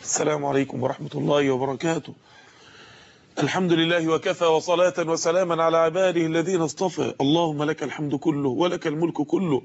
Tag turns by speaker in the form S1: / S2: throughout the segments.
S1: السلام عليكم ورحمة الله وبركاته الحمد لله وكفى وصلاة وسلاما على عباده الذين اصطفى اللهم لك الحمد كله ولك الملك كله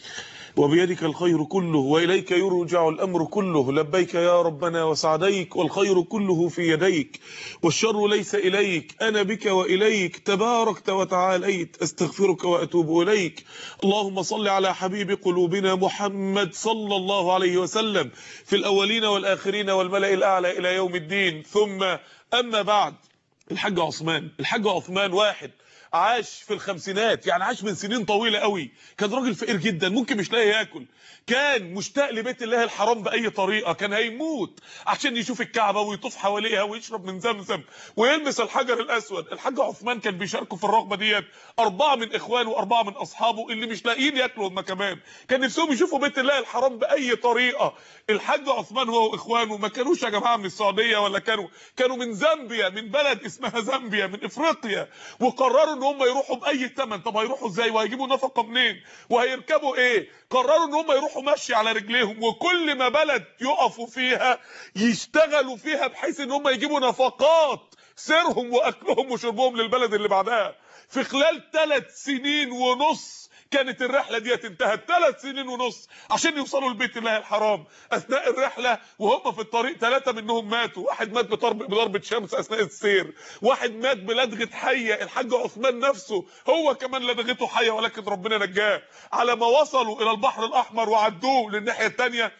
S1: وبيدك الخير كله وإليك يرجع الأمر كله لبيك يا ربنا وسعديك والخير كله في يديك والشر ليس إليك أنا بك وإليك تباركت وتعاليت أستغفرك وأتوب إليك اللهم صل على حبيب قلوبنا محمد صلى الله عليه وسلم في الأولين والآخرين والملأ الأعلى إلى يوم الدين ثم أما بعد الحاج عثمان الحاج عثمان واحد عاش في الخمسينات يعني عاش من سنين طويلة قوي كان راجل فقير جدا ممكن مش لاقي ياكل كان مشتاق لبيت الله الحرام بأي طريقة كان هيموت عشان يشوف الكعبة ويطوف حواليها ويشرب من زمزم ويلمس الحجر الأسود الحاج عثمان كان بيشاركوا في الرغبة ديت أربعة من إخوانه وأربعة من أصحابه اللي مش لاقيين ياكلوا هم كمان كان نفسهم يشوفوا بيت الله الحرام بأي طريقة الحاج عثمان هو وإخوانه ما كانوش يا جماعة من السعودية ولا كانوا كانوا من زامبيا من بلد اسمها زامبيا من إفريقيا وقرروا ان هم يروحوا باي ثمن طب هيروحوا ازاي وهيجيبوا نفقه منين وهيركبوا ايه قرروا ان هم يروحوا مشي على رجليهم وكل ما بلد يقفوا فيها يشتغلوا فيها بحيث ان هم يجيبوا نفقات سيرهم واكلهم وشربهم للبلد اللي بعدها في خلال ثلاث سنين ونص كانت الرحلة دي انتهت ثلاث سنين ونص عشان يوصلوا لبيت الله الحرام اثناء الرحلة وهم في الطريق ثلاثة منهم ماتوا واحد مات بضرب بضربة شمس اثناء السير واحد مات بلدغة حية الحاج عثمان نفسه هو كمان لدغته حية ولكن ربنا نجاه على ما وصلوا الى البحر الاحمر وعدوه للناحية الثانية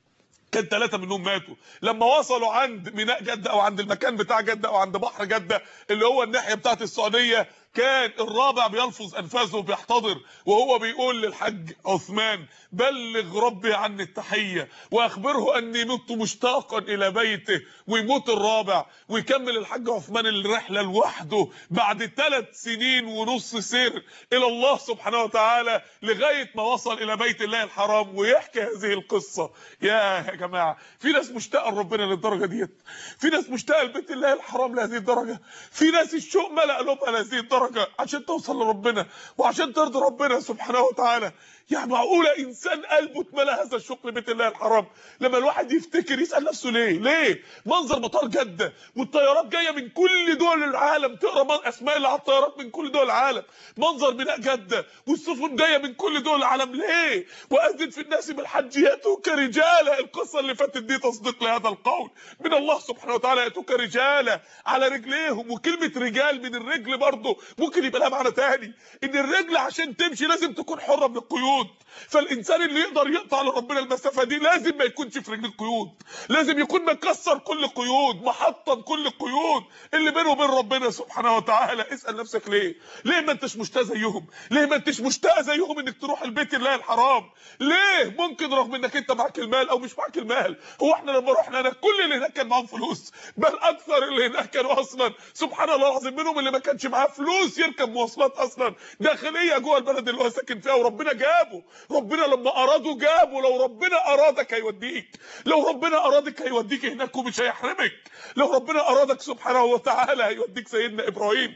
S1: كان ثلاثة منهم ماتوا لما وصلوا عند ميناء جدة او عند المكان بتاع جدة او عند بحر جدة اللي هو الناحية بتاعت السعودية كان الرابع بيلفظ انفاسه وبيحتضر وهو بيقول للحاج عثمان بلغ ربي عني التحيه واخبره اني مت مشتاقا الى بيته ويموت الرابع ويكمل الحاج عثمان الرحله لوحده بعد ثلاث سنين ونص سير الى الله سبحانه وتعالى لغايه ما وصل الى بيت الله الحرام ويحكي هذه القصه يا يا جماعه في ناس مشتاقه لربنا للدرجه ديت في ناس مشتاقه لبيت الله الحرام لهذه الدرجه في ناس الشوق ملأ قلوبها لهذه الدرجه درجة عشان توصل لربنا وعشان ترضي ربنا سبحانه وتعالى يعني معقولة إنسان قلبه اتملى هذا الشوق لبيت الله الحرام لما الواحد يفتكر يسأل نفسه ليه ليه منظر مطار جدة والطيارات جاية من كل دول العالم تقرا أسماء اللي على الطيارات من كل دول العالم منظر ميناء جدة والسفن جاية من كل دول العالم ليه وأذن في الناس بالحج يأتوك رجالا القصة اللي فاتت دي تصديق لهذا القول من الله سبحانه وتعالى يأتوك رجالا على رجليهم وكلمة رجال من الرجل برضه ممكن يبقى لها معنى تاني ان الرجل عشان تمشي لازم تكون حره من القيود فالانسان اللي يقدر يقطع لربنا المسافه دي لازم ما يكونش في رجل القيود لازم يكون مكسر كل قيود محطم كل القيود اللي بينه وبين ربنا سبحانه وتعالى اسال نفسك ليه ليه ما انتش مشتاق زيهم ليه ما انتش مشتاق زيهم انك تروح البيت الله الحرام ليه ممكن رغم انك انت معاك المال او مش معاك المال هو احنا لما رحنا هناك كل اللي هناك كان معاهم فلوس بل اكثر اللي هناك كانوا اصلا سبحان الله العظيم منهم اللي ما كانش معاه فلوس يركب مواصلات اصلا داخليه جوه البلد اللي هو ساكن فيها وربنا جابه ربنا لما اراده جابه لو ربنا ارادك هيوديك لو ربنا ارادك هيوديك هناك ومش هيحرمك لو ربنا ارادك سبحانه وتعالى هيوديك سيدنا ابراهيم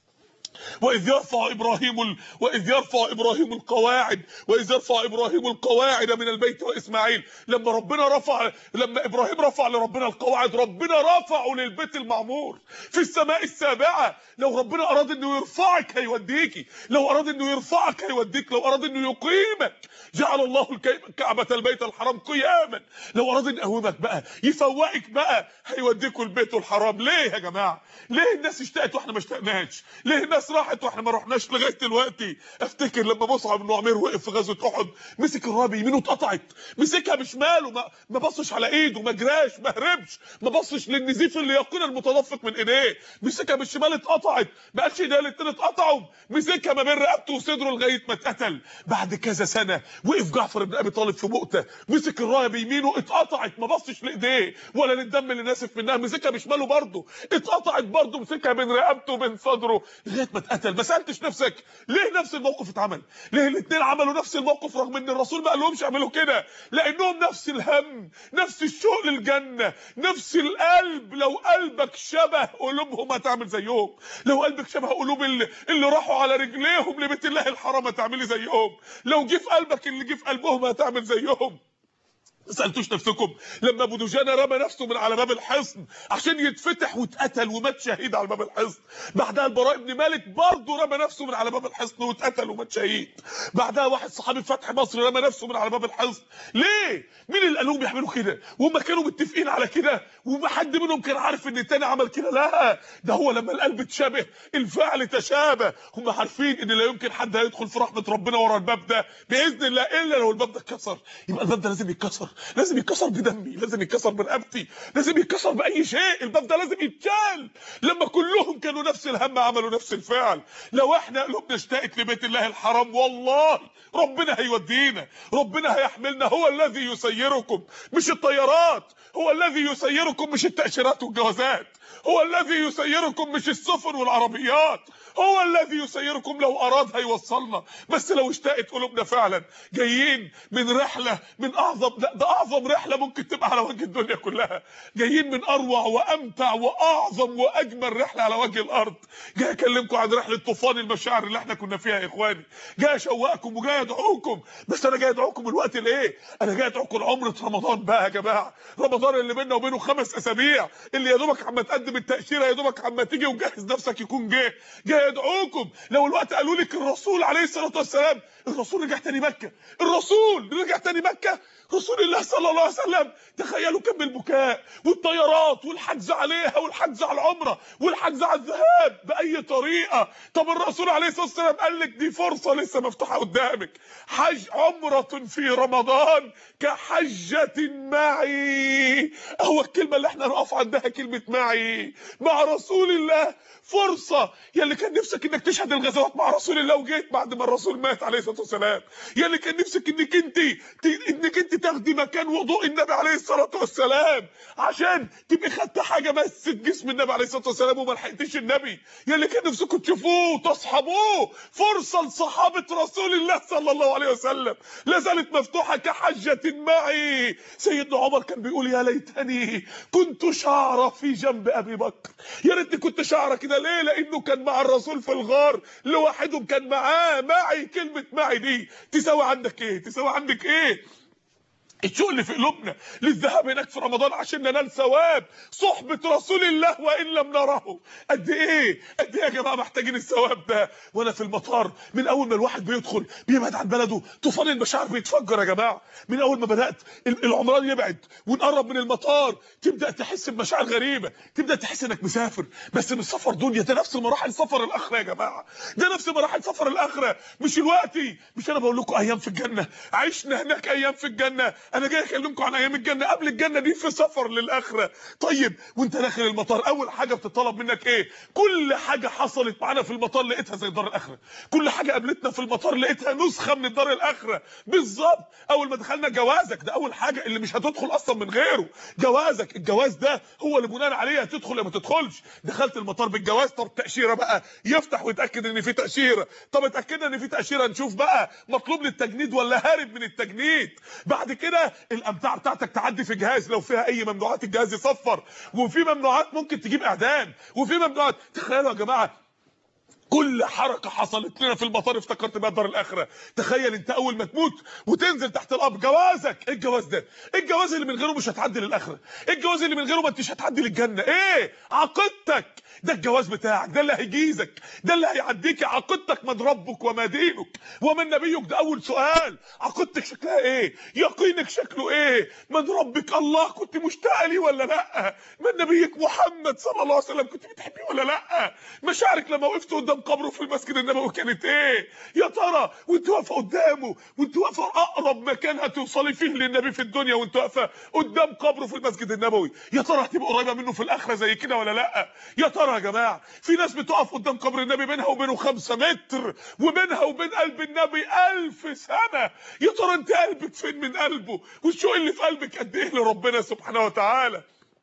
S1: واذ يرفع ابراهيم ال... واذ يرفع ابراهيم القواعد واذ يرفع ابراهيم القواعد من البيت واسماعيل لما ربنا رفع لما ابراهيم رفع لربنا القواعد ربنا رفعه للبيت المعمور في السماء السابعه لو ربنا اراد انه يرفعك هيوديكي لو اراد انه يرفعك هيوديك لو اراد انه يقيمك جعل الله الكعبه البيت الحرام قياما لو اراد ان يقومك بقى يفوقك بقى هيوديكوا البيت الحرام ليه يا جماعه ليه الناس اشتقت واحنا ما اشتقناش ليه الناس راحت واحنا ما رحناش لغايه دلوقتي افتكر لما مصعب بن عمير وقف في غزوه احد مسك الرابي يمينه اتقطعت مسكها بشماله ما, ما بصش على ايده ما جراش ما هربش ما بصش للنزيف اللي يقين المتدفق من ايديه مسكها بالشمال اتقطعت ما قالش ايديها الاتنين اتقطعوا مسكها ما بين رقبته وصدره لغايه ما اتقتل بعد كذا سنه وقف جعفر بن ابي طالب في مؤته مسك الرايه بيمينه اتقطعت ما بصش لايديه ولا للدم اللي ناسف منها مسكها بشماله برضه اتقطعت برضه مسكها بين رقبته وبين صدره لغايه ما اتقتل ما سالتش نفسك ليه نفس الموقف اتعمل ليه الاثنين عملوا نفس الموقف رغم ان الرسول ما قالهمش يعملوا كده لانهم نفس الهم نفس الشوق للجنه نفس القلب لو قلبك شبه قلوبهم هتعمل زيهم لو قلبك شبه قلوب اللي, اللي راحوا على رجليهم لبيت الله الحرام هتعملي زيهم لو جه في قلبك اللي جه في قلبهم هتعمل زيهم ما سالتوش نفسكم لما ابو دجانه رمى نفسه من على باب الحصن عشان يتفتح واتقتل ومات شهيد على باب الحصن بعدها البراء بن مالك برضه رمى نفسه من على باب الحصن واتقتل ومات شهيد بعدها واحد صحابي فتح مصر رمى نفسه من على باب الحصن ليه مين اللي قالوا بيعملوا كده وهم كانوا متفقين على كده وما حد منهم كان عارف ان التاني عمل كده لا ده هو لما القلب اتشابه الفعل تشابه هم عارفين ان لا يمكن حد هيدخل في رحمه ربنا ورا الباب ده باذن الله الا لو الباب ده اتكسر يبقى الباب ده لازم يتكسر لازم يتكسر بدمي لازم يتكسر برقبتي لازم يتكسر باي شيء الباب ده لازم يتشال لما كلهم كانوا نفس الهم عملوا نفس الفعل لو احنا قلوبنا اشتاقت لبيت الله الحرام والله ربنا هيودينا ربنا هيحملنا هو الذي يسيركم مش الطيارات هو الذي يسيركم مش التاشيرات والجوازات هو الذي يسيركم مش السفن والعربيات هو الذي يسيركم لو اراد هيوصلنا بس لو اشتاقت قلوبنا فعلا جايين من رحله من اعظم لا ده اعظم رحله ممكن تبقى على وجه الدنيا كلها جايين من اروع وامتع واعظم واجمل رحله على وجه الارض جاي اكلمكم عن رحله طوفان المشاعر اللي احنا كنا فيها يا اخواني جاي اشوقكم وجاي ادعوكم بس انا جاي ادعوكم الوقت لايه انا جاي ادعوكم لعمره رمضان بقى يا جماعه رمضان اللي بيننا وبينه خمس اسابيع اللي يا دوبك عم تقدم التاشيره يا دوبك عم تيجي وجهز نفسك يكون جه جاي يدعوكم لو الوقت قالوا لك الرسول عليه الصلاه والسلام الرسول رجع تاني مكه الرسول رجع تاني مكه رسول الله صلى الله عليه وسلم تخيلوا كم البكاء والطيارات والحجز عليها والحجز على العمره والحجز على الذهاب باي طريقه طب الرسول عليه الصلاه والسلام قال لك دي فرصه لسه مفتوحه قدامك حج عمره في رمضان كحجه معي هو الكلمه اللي احنا نقف عندها كلمه معي مع رسول الله فرصه يا اللي كان نفسك انك تشهد الغزوات مع رسول الله وجيت بعد ما الرسول مات عليه الصلاه والسلام يا اللي كان نفسك انك انت انك انت تاخدي مكان وضوء النبي عليه الصلاه والسلام عشان تبقي خدت حاجه مست جسم النبي عليه الصلاه والسلام وما لحقتيش النبي يا اللي كان نفسكم تشوفوه وتصحبوه فرصه لصحابه رسول الله صلى الله عليه وسلم لا زالت مفتوحه كحجه معي سيدنا عمر كان بيقول يا ليتني كنت شعره في جنب ابي بكر يا ريتني كنت شعره كده ليه لانه كان مع الرسول في الغار لوحدهم كان معاه معي كلمه معي دي تساوي عندك ايه تساوي عندك ايه الشوق اللي في قلوبنا للذهاب هناك في رمضان عشان ننال ثواب صحبة رسول الله وإن لم نره قد إيه قد إيه يا جماعة محتاجين الثواب ده وأنا في المطار من أول ما الواحد بيدخل بيبعد عن بلده طوفان المشاعر بيتفجر يا جماعة من أول ما بدأت العمران يبعد ونقرب من المطار تبدأ تحس بمشاعر غريبة تبدأ تحس إنك مسافر بس مش سفر دنيا ده نفس مراحل سفر الآخرة يا جماعة ده نفس مراحل سفر الآخرة مش الوقتي مش أنا بقول لكم أيام في الجنة عشنا هناك أيام في الجنة انا جاي اكلمكم عن ايام الجنه قبل الجنه دي في سفر للاخره طيب وانت داخل المطار اول حاجه بتطلب منك ايه كل حاجه حصلت معانا في المطار لقيتها زي دار الاخره كل حاجه قابلتنا في المطار لقيتها نسخه من دار الاخره بالظبط اول ما دخلنا جوازك ده اول حاجه اللي مش هتدخل اصلا من غيره جوازك الجواز ده هو اللي بناء عليه هتدخل يا ما تدخلش دخلت المطار بالجواز طب تاشيره بقى يفتح ويتاكد ان في تاشيره طب اتاكدنا ان في تاشيره نشوف بقى مطلوب للتجنيد ولا هارب من التجنيد بعد كده الامتعه بتاعتك تعدي في جهاز لو فيها اي ممنوعات الجهاز يصفر وفي ممنوعات ممكن تجيب اعدام وفي ممنوعات تخيلوا يا جماعه كل حركه حصلت لنا في المطار افتكرت بقى دار الاخره تخيل انت اول ما تموت وتنزل تحت الارض جوازك ايه الجواز ده ايه الجواز اللي من غيره مش هتعدي للاخره ايه الجواز اللي من غيره ما انتش هتعدي للجنه ايه عقيدتك ده الجواز بتاعك ده اللي هيجيزك ده اللي هيعديك عقيدتك من ربك وما دينك ومن نبيك ده اول سؤال عقيدتك شكلها ايه يقينك شكله ايه من ربك الله كنت مشتاق لي ولا لا من نبيك محمد صلى الله عليه وسلم كنت بتحبيه ولا لا مشاعرك لما وقفت قدام قبره في المسجد النبوي كانت ايه يا ترى وانت واقفه قدامه وانت واقفه اقرب مكان هتوصلي فيه للنبي في الدنيا وانت واقفه قدام قبره في المسجد النبوي يا ترى هتبقى قريبه منه في الاخره زي كده ولا لا يا ترى يا جماعه في ناس بتقف قدام قبر النبي بينها وبينه خمسة متر وبينها وبين قلب النبي ألف سنة يا ترى انت قلبك فين من قلبه والشوق اللي في قلبك قد ايه لربنا سبحانه وتعالى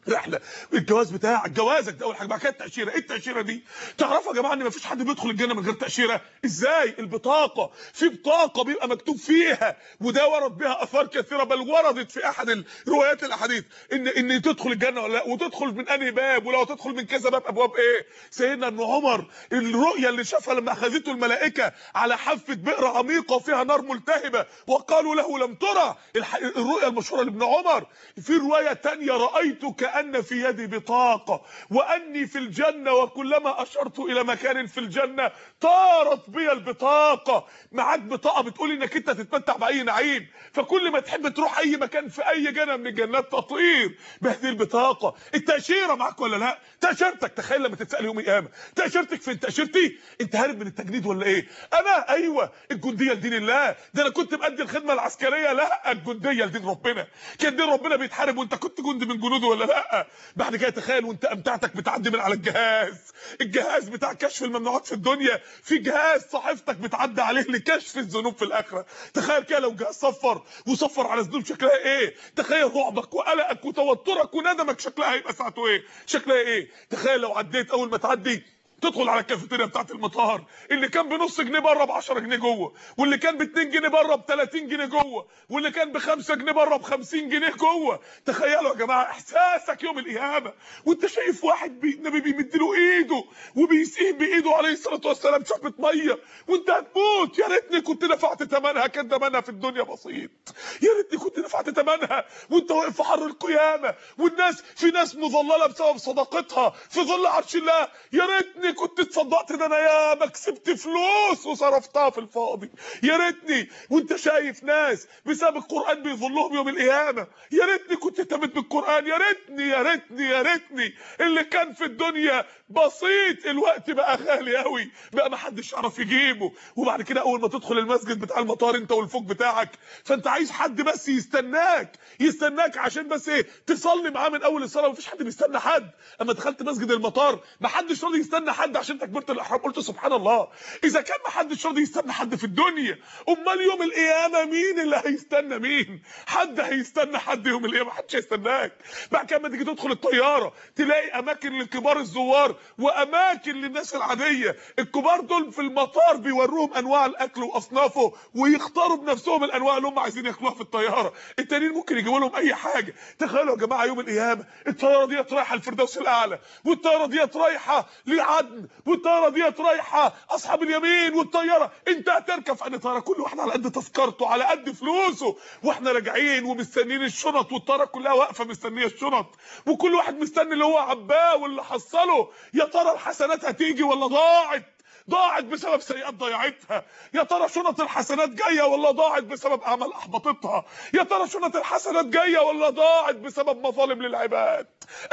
S1: رحله الجواز بتاعك جوازك ده اول حاجه بعد كده التاشيره ايه التاشيره دي تعرفوا يا جماعه ان مفيش حد بيدخل الجنه من غير تاشيره ازاي البطاقه في بطاقه بيبقى مكتوب فيها وده ورد بها اثار كثيره بل وردت في احد روايات الاحاديث ان ان تدخل الجنه ولا لا وتدخل من انهي باب ولو تدخل من كذا باب ابواب ايه سيدنا ابن عمر الرؤيا اللي شافها لما اخذته الملائكه على حافه بئر عميقه وفيها نار ملتهبه وقالوا له لم ترى الح- الرؤيا المشهوره لابن عمر في روايه تانية رايت كان في يدي بطاقه واني في الجنه وكلما اشرت الى مكان في الجنه طارت بي البطاقه معاك بطاقه بتقول انك انت تتمتع باي نعيم فكل ما تحب تروح اي مكان في اي جنه من الجنات تطير بهذه البطاقه التاشيره معاك ولا لا تاشيرتك تخيل لما تتسال يوم القيامه تاشيرتك فين تاشيرتي انت هارب من التجنيد ولا ايه انا ايوه الجنديه لدين الله ده انا كنت مادي الخدمه العسكريه لا الجنديه لدين ربنا كان دين ربنا بيتحارب وانت كنت جندي من جنوده ولا لا بعد كده تخيل وانت امتعتك بتعدي من على الجهاز الجهاز بتاع كشف الممنوعات في الدنيا في جهاز صحيفتك بتعدي عليه لكشف الذنوب في الاخره تخيل كده لو جهاز صفر وصفر على ذنوب شكلها ايه تخيل رعبك وقلقك وتوترك وندمك شكلها هيبقى ساعته ايه شكلها ايه تخيل لو عديت اول ما تعدي تدخل على الكافيتيريا بتاعت المطار اللي كان بنص جنيه بره ب 10 جنيه جوه واللي كان ب 2 جنيه بره ب 30 جنيه جوه واللي كان ب 5 جنيه بره ب 50 جنيه جوه تخيلوا يا جماعه احساسك يوم القيامه وانت شايف واحد بي... النبي بيمد له ايده وبيسقيه بايده عليه الصلاه والسلام شفه ميه وانت هتموت يا ريتني كنت دفعت ثمنها كان ثمنها في الدنيا بسيط يا ريتني كنت دفعت ثمنها وانت واقف في حر القيامه والناس في ناس مظلله بسبب صداقتها في ظل عرش الله يا ريتني كنت اتصدقت ده انا يا ما كسبت فلوس وصرفتها في الفاضي يا ريتني وانت شايف ناس بسبب القران بيظلهم يوم القيامه يا ريتني كنت اهتميت بالقران يا ريتني يا ريتني يا ريتني اللي كان في الدنيا بسيط الوقت بقى غالي قوي بقى ما حدش يعرف يجيبه وبعد كده اول ما تدخل المسجد بتاع المطار انت والفوق بتاعك فانت عايز حد بس يستناك يستناك عشان بس ايه تصلي معاه من اول الصلاه مفيش حد بيستنى حد اما دخلت مسجد المطار ما حدش راضي يستنى حد عشان تكبيره الاحرام قلت سبحان الله اذا كان ما حدش راضي يستنى حد في الدنيا امال يوم القيامه مين اللي هيستنى مين حد هيستنى حد يوم القيامه محدش هيستناك بعد كده لما تيجي تدخل الطياره تلاقي اماكن لكبار الزوار واماكن للناس العاديه الكبار دول في المطار بيوروهم انواع الاكل واصنافه ويختاروا بنفسهم الانواع اللي هم عايزين ياكلوها في الطياره التانيين ممكن يجيبوا لهم اي حاجه تخيلوا يا جماعه يوم القيامه الطياره ديت رايحه الفردوس الاعلى والطياره ديت رايحه لعدن والطياره ديت رايحه اصحاب اليمين والطياره انت هتركب في أنهي طياره كل واحد على قد تذكرته على قد فلوسه واحنا راجعين ومستنيين الشنط والطياره كلها واقفه مستنيه الشنط وكل واحد مستني اللي هو عباه واللي حصله يا ترى الحسنات هتيجي ولا ضاعت ضاعت بسبب سيئات ضيعتها يا ترى شنط الحسنات جايه ولا ضاعت بسبب اعمال احبطتها يا ترى شنط الحسنات جايه ولا ضاعت بسبب مظالم للعباد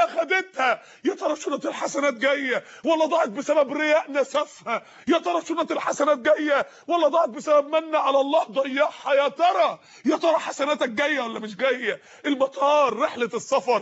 S1: اخدتها يا ترى شنط الحسنات جايه ولا ضاعت بسبب رياء نسفها يا ترى شنط الحسنات جايه ولا ضاعت بسبب من على الله ضيعها يا ترى يا ترى حسناتك جايه ولا مش جايه المطار رحله السفر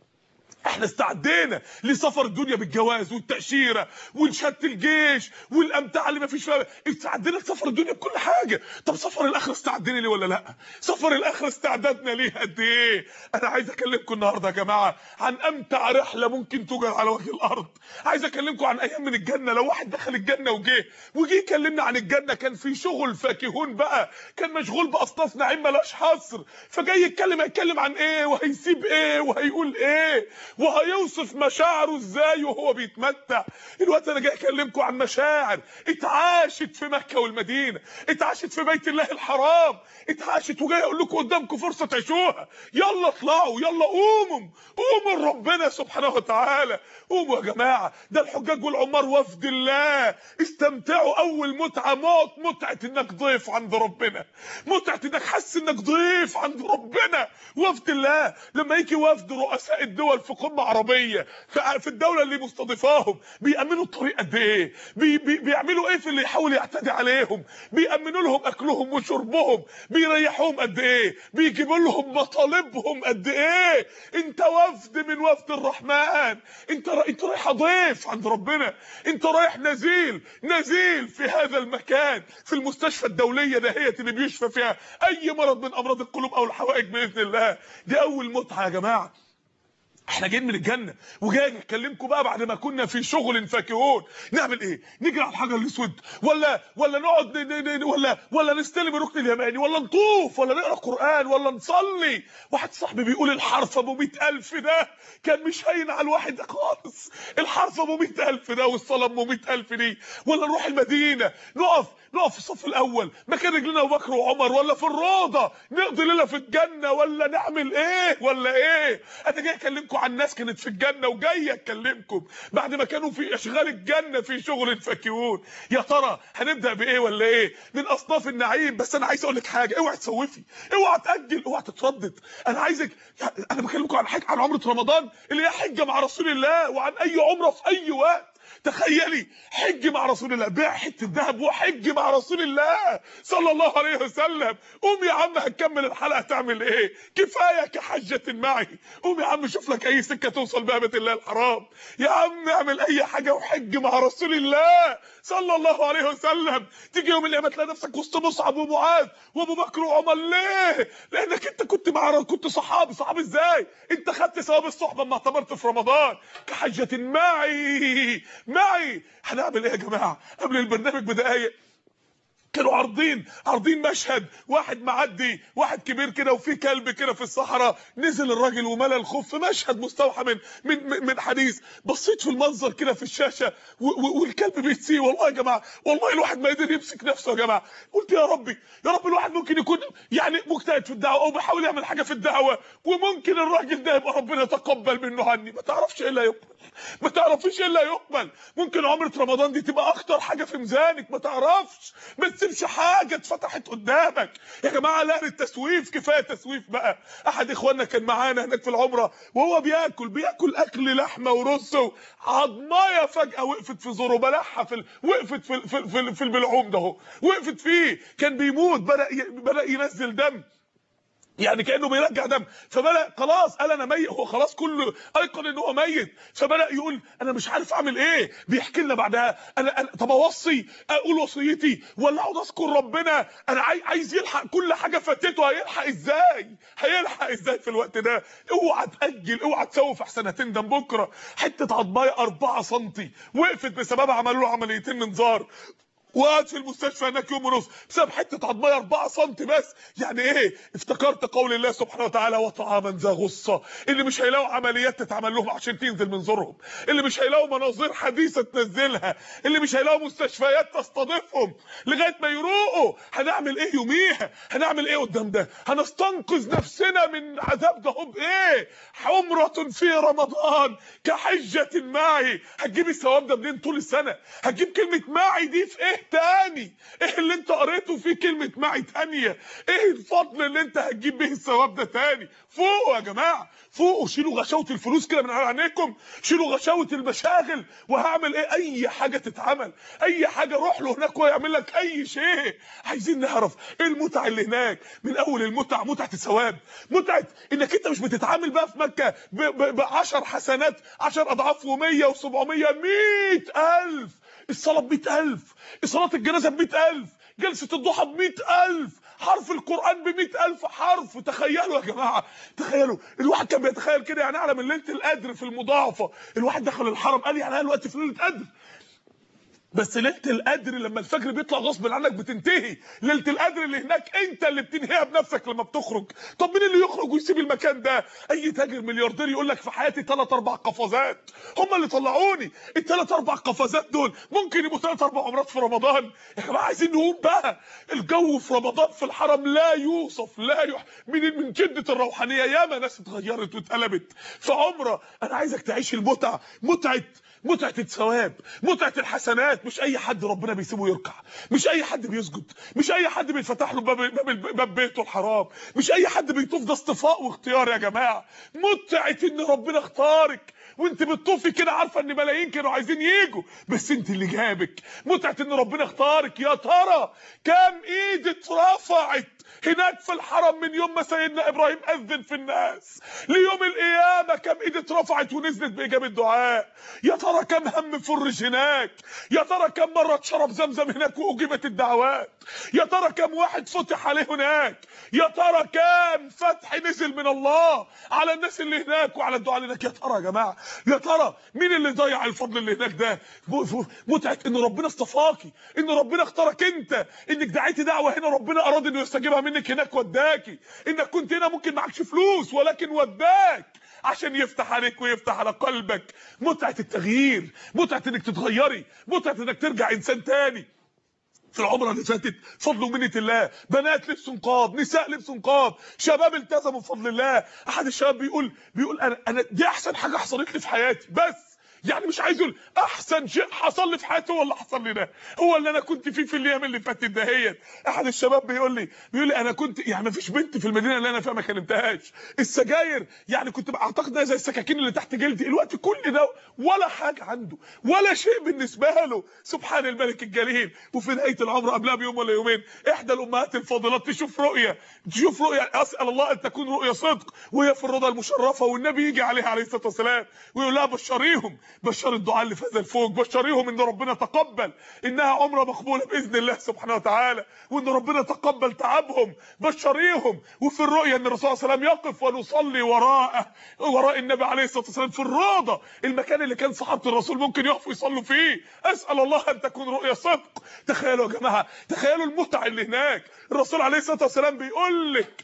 S1: احنا استعدينا لسفر الدنيا بالجواز والتاشيره وشهاده الجيش والامتعه اللي ما فيش فيها استعدينا لسفر الدنيا بكل حاجه طب سفر الاخره استعدينا ليه ولا لا سفر الاخره استعدادنا ليه قد ايه انا عايز اكلمكم النهارده يا جماعه عن امتع رحله ممكن توجد على وجه الارض عايز اكلمكم عن ايام من الجنه لو واحد دخل الجنه وجه وجي يكلمنا عن الجنه كان في شغل فاكهون بقى كان مشغول باصناف نعيم ملاش حصر فجاي يتكلم هيتكلم عن ايه وهيسيب ايه وهيقول ايه وهيوصف مشاعره ازاي وهو بيتمتع الوقت انا جاي اكلمكم عن مشاعر اتعاشت في مكه والمدينه اتعاشت في بيت الله الحرام اتعاشت وجاي اقول لكم قدامكم فرصه تعيشوها يلا اطلعوا يلا قوموا قوموا لربنا سبحانه وتعالى قوموا يا جماعه ده الحجاج والعمار وفد الله استمتعوا اول متعه موت متعه انك ضيف عند ربنا متعه انك حاسس انك ضيف عند ربنا وفد الله لما يجي وفد رؤساء الدول في قمه عربيه في الدوله اللي مستضيفاهم بيامنوا الطريق قد ايه بي بي بيعملوا ايه في اللي يحاول يعتدي عليهم بيامنوا لهم اكلهم وشربهم بيريحوهم قد ايه بيجيبوا لهم مطالبهم قد ايه انت وفد من وفد الرحمن انت را... انت رايح ضيف عند ربنا انت رايح نزيل نزيل في هذا المكان في المستشفى الدوليه دهيت اللي بيشفى فيها اي مرض من امراض القلوب او الحوائج باذن الله دي اول متعه يا جماعه احنا جايين من الجنه وجاي اكلمكم بقى بعد ما كنا في شغل فاكهون نعمل ايه نجري على الحجر الاسود ولا ولا نقعد ن- ن- ن- ولا ولا نستلم الركن اليماني ولا نطوف ولا نقرا قران ولا نصلي واحد صاحبي بيقول الحرف ابو 100000 ده كان مش هين على الواحد ده خالص الحرف ابو 100000 ده والصلاه ابو 100000 دي ولا نروح المدينه نقف نقف في الصف الاول مكان رجلنا ابو بكر وعمر ولا في الروضه نقضي ليله في الجنه ولا نعمل ايه ولا ايه انا جاي اكلمكم عن ناس كانت في الجنه وجاي اكلمكم بعد ما كانوا في اشغال الجنه في شغل فاكهون يا ترى هنبدا بايه ولا ايه من اصناف النعيم بس انا عايز اقول لك حاجه اوعي تسوفي اوعى تاجل اوعى تتردد انا عايزك انا بكلمكم عن حاجه عن عمره رمضان اللي هي حجه مع رسول الله وعن اي عمره في اي وقت تخيلي حج مع رسول الله بيع حته ذهب وحج مع رسول الله صلى الله عليه وسلم قوم يا عم هتكمل الحلقه تعمل ايه كفايه كحجه معي قوم يا عم شوف لك اي سكه توصل بها بيت الله الحرام يا عم اعمل اي حاجه وحج مع رسول الله صلى الله عليه وسلم تيجي يوم القيامه تلاقي نفسك وسط مصعب ومعاذ وابو بكر وعمر ليه لانك انت كنت مع كنت صحابي صحابي ازاي انت خدت ثواب الصحبه اما اعتبرت في رمضان كحجه معي معي هنعمل ايه يا جماعه قبل البرنامج بدقايق كانوا عارضين عارضين مشهد واحد معدي واحد كبير كده وفي كلب كده في الصحراء نزل الراجل وملى الخف مشهد مستوحى من من من- من حديث بصيت في المنظر كده في الشاشه و- و- والكلب بيتسيه والله يا جماعه والله الواحد ما قدر يمسك نفسه يا جماعه قلت يا ربي يا رب الواحد ممكن يكون يعني مجتهد في الدعوه او بيحاول يعمل حاجه في الدعوه وممكن الراجل ده يبقى ربنا يتقبل منه عني ما تعرفش ايه اللي هيقبل ما تعرفيش ايه اللي هيقبل ممكن عمره رمضان دي تبقى اكتر حاجه في ميزانك ما تعرفش ما تسيبش حاجه اتفتحت قدامك يا جماعه لا التسويف كفايه تسويف بقى احد اخواننا كان معانا هناك في العمره وهو بياكل بياكل اكل لحمه ورز عضمايه فجاه وقفت في زوره بلعها في ال... وقفت في ال... في, ال... في, ال... في البلعوم ده اهو وقفت فيه كان بيموت بدا ي... بدا ينزل دم يعني كانه بيرجع دم فبدا خلاص قال انا ميت هو خلاص كله ايقن ان هو ميت فبدا يقول انا مش عارف اعمل ايه بيحكي لنا بعدها انا, أنا طب اوصي اقول وصيتي ولا اقعد اذكر ربنا انا عاي- عايز يلحق كل حاجه فاتته هيلحق ازاي هيلحق ازاي في الوقت ده اوعى تاجل اوعى تسوف احسن هتندم بكره حته عضمايه 4 سم وقفت بسببها عملوا له عمليتين منظار وقعد في المستشفى هناك يوم ونص بسبب حته عضمايه 4 سم بس يعني ايه افتكرت قول الله سبحانه وتعالى وطعاما ذا غصه اللي مش هيلاقوا عمليات تتعمل لهم عشان تنزل من زورهم اللي مش هيلاقوا مناظير حديثه تنزلها اللي مش هيلاقوا مستشفيات تستضيفهم لغايه ما يروقوا هنعمل ايه يوميها هنعمل ايه قدام ده هنستنقذ نفسنا من عذاب ده بايه حمره في رمضان كحجه معي هتجيب الثواب ده منين طول السنه هتجيب كلمه معي دي في ايه تاني ايه اللي انت قريته فيه كلمه معي تانية ايه الفضل اللي انت هتجيب به الثواب ده تاني فوقوا يا جماعه فوقوا شيلوا غشاوه الفلوس كده من على عينيكم شيلوا غشاوه المشاغل وهعمل ايه اي حاجه تتعمل اي حاجه روح له هناك ويعمل لك اي شيء عايزين نعرف ايه المتعه اللي هناك من اول المتعه متعه الثواب متعه انك انت مش بتتعامل بقى في مكه ب 10 حسنات 10 اضعاف و100 و700 100000 الصلاه ب 100000 صلاه الجنازه ب 100000 جلسه الضحى ب 100000 حرف القران ب 100000 حرف تخيلوا يا جماعه تخيلوا الواحد كان بيتخيل كده يعني اعلى من ليله القدر في المضاعفه الواحد دخل الحرم قال يعني انا دلوقتي في ليله قدر بس ليله القدر لما الفجر بيطلع غصب عنك بتنتهي ليله القدر اللي هناك انت اللي بتنهيها بنفسك لما بتخرج طب مين اللي يخرج ويسيب المكان ده اي تاجر ملياردير يقول لك في حياتي ثلاث اربع قفزات هم اللي طلعوني الثلاث اربع قفزات دول ممكن يبقوا ثلاث اربع عمرات في رمضان يا جماعه عايزين نقوم بقى الجو في رمضان في الحرم لا يوصف لا يح... من من شده الروحانيه ياما ناس اتغيرت واتقلبت في عمره انا عايزك تعيش المتعه متعه متعه الثواب متعه الحسنات مش اي حد ربنا بيسيبه يركع مش اي حد بيسجد مش اي حد بيتفتح له باب باب, باب بيته الحرام مش اي حد بيطوف ده اصطفاء واختيار يا جماعه متعه ان ربنا اختارك وانت بتطوفي كده عارفه ان ملايين كانوا عايزين يجوا بس انت اللي جابك متعه ان ربنا اختارك يا ترى كام ايد اترفعت هناك في الحرم من يوم ما سيدنا ابراهيم اذن في الناس ليوم القيامه ياما كم ايد اترفعت ونزلت باجابه دعاء يا ترى كم هم فرج هناك يا ترى كم مره اتشرب زمزم هناك واجيبت الدعوات يا ترى كم واحد فتح عليه هناك يا ترى كم فتح نزل من الله على الناس اللي هناك وعلى الدعاء اللي هناك يا ترى يا جماعه يا ترى مين اللي ضيع الفضل اللي هناك ده متعه ان ربنا اصطفاكي ان ربنا اختارك انت انك دعيتي دعوه هنا ربنا اراد انه يستجيبها منك هناك وداكي انك كنت هنا ممكن معكش فلوس ولكن وداك عشان يفتح عليك ويفتح على قلبك متعه التغيير متعه انك تتغيري متعه انك ترجع انسان تاني في العمره اللي فاتت فضل ومنه الله بنات لبسوا نقاب نساء لبسوا نقاب شباب التزموا بفضل الله احد الشباب بيقول بيقول انا انا دي احسن حاجه حصلت لي في حياتي بس يعني مش عايز يقول احسن شيء حصل لي في حياتي هو اللي حصل لي ده هو اللي انا كنت فيه في الايام اللي فاتت دهيت احد الشباب بيقول لي بيقول لي انا كنت يعني ما فيش بنت في المدينه اللي انا فيها ما كلمتهاش السجاير يعني كنت اعتقد زي السكاكين اللي تحت جلدي الوقت كل ده ولا حاجه عنده ولا شيء بالنسبه له سبحان الملك الجليل وفي نهايه العمر قبلها بيوم ولا يومين احدى الامهات الفاضلات تشوف رؤيه تشوف رؤيه اسال الله ان تكون رؤيه صدق وهي في الرضا المشرفه والنبي يجي عليها عليه الصلاه والسلام ويقول لها بشريهم بشر الدعاء اللي فاز الفوق بشريهم ان ربنا تقبل انها عمره مقبوله باذن الله سبحانه وتعالى وان ربنا تقبل تعبهم بشريهم وفي الرؤيا ان الرسول صلى الله عليه وسلم يقف ونصلي وراءه وراء النبي عليه الصلاه والسلام في الروضه المكان اللي كان صحابه الرسول ممكن يقفوا يصلوا فيه اسال الله ان تكون رؤيا صدق تخيلوا يا جماعه تخيلوا المتعه اللي هناك الرسول عليه الصلاه والسلام بيقول لك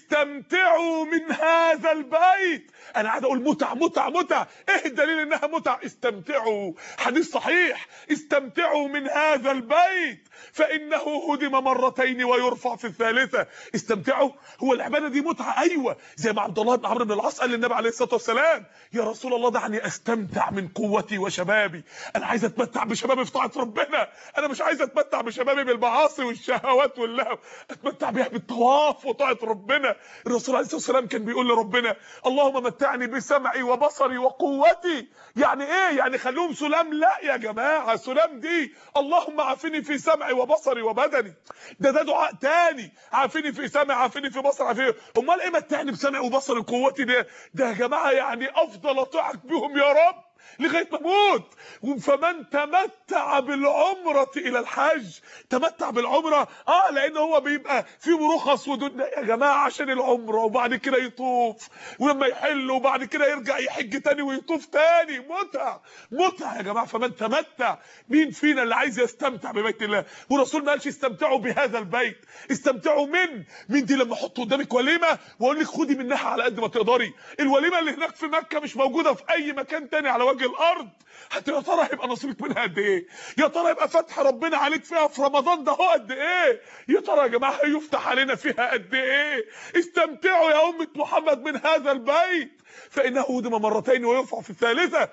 S1: استمتعوا من هذا البيت انا قاعد اقول متع متع متع ايه الدليل انها متع استمتعوا حديث صحيح استمتعوا من هذا البيت فانه هدم مرتين ويرفع في الثالثه استمتعوا هو العباده دي متعه ايوه زي ما عبد الله بن عمرو بن العاص قال للنبي عليه الصلاه والسلام يا رسول الله دعني استمتع من قوتي وشبابي انا عايز اتمتع بشبابي في طاعه ربنا انا مش عايز اتمتع بشبابي بالمعاصي والشهوات واللهو اتمتع بيها بالطواف وطاعه ربنا الرسول عليه الصلاه والسلام كان بيقول لربنا اللهم متعني بسمعي وبصري وقوتي يعني ايه يعني خليهم سلام لا يا جماعه سلام دي اللهم عافني في سمعي وبصري وبدني ده ده دعاء تاني عافني في سمعي عافني في بصري عافني امال ايه متعني بسمعي وبصري وقوتي ده ده يا جماعه يعني افضل اطيعك بهم يا رب لغايه ما اموت فمن تمتع بالعمره الى الحج تمتع بالعمره اه لان هو بيبقى فيه رخص ودود يا جماعه عشان العمره وبعد كده يطوف ولما يحل وبعد كده يرجع يحج تاني ويطوف تاني متع متع يا جماعه فمن تمتع مين فينا اللي عايز يستمتع ببيت الله والرسول ما قالش استمتعوا بهذا البيت استمتعوا من مين دي لما احط قدامك وليمه واقول لك خدي منها على قد ما تقدري الوليمه اللي هناك في مكه مش موجوده في اي مكان تاني على وجه الارض حتى يا ترى هيبقى نصيبك منها قد ايه يا ترى يبقى فتح ربنا عليك فيها في رمضان ده هو قد ايه يا ترى يا جماعه هيفتح علينا فيها قد ايه استمتعوا يا امه محمد من هذا البيت فانه هدم مرتين ويرفع في الثالثه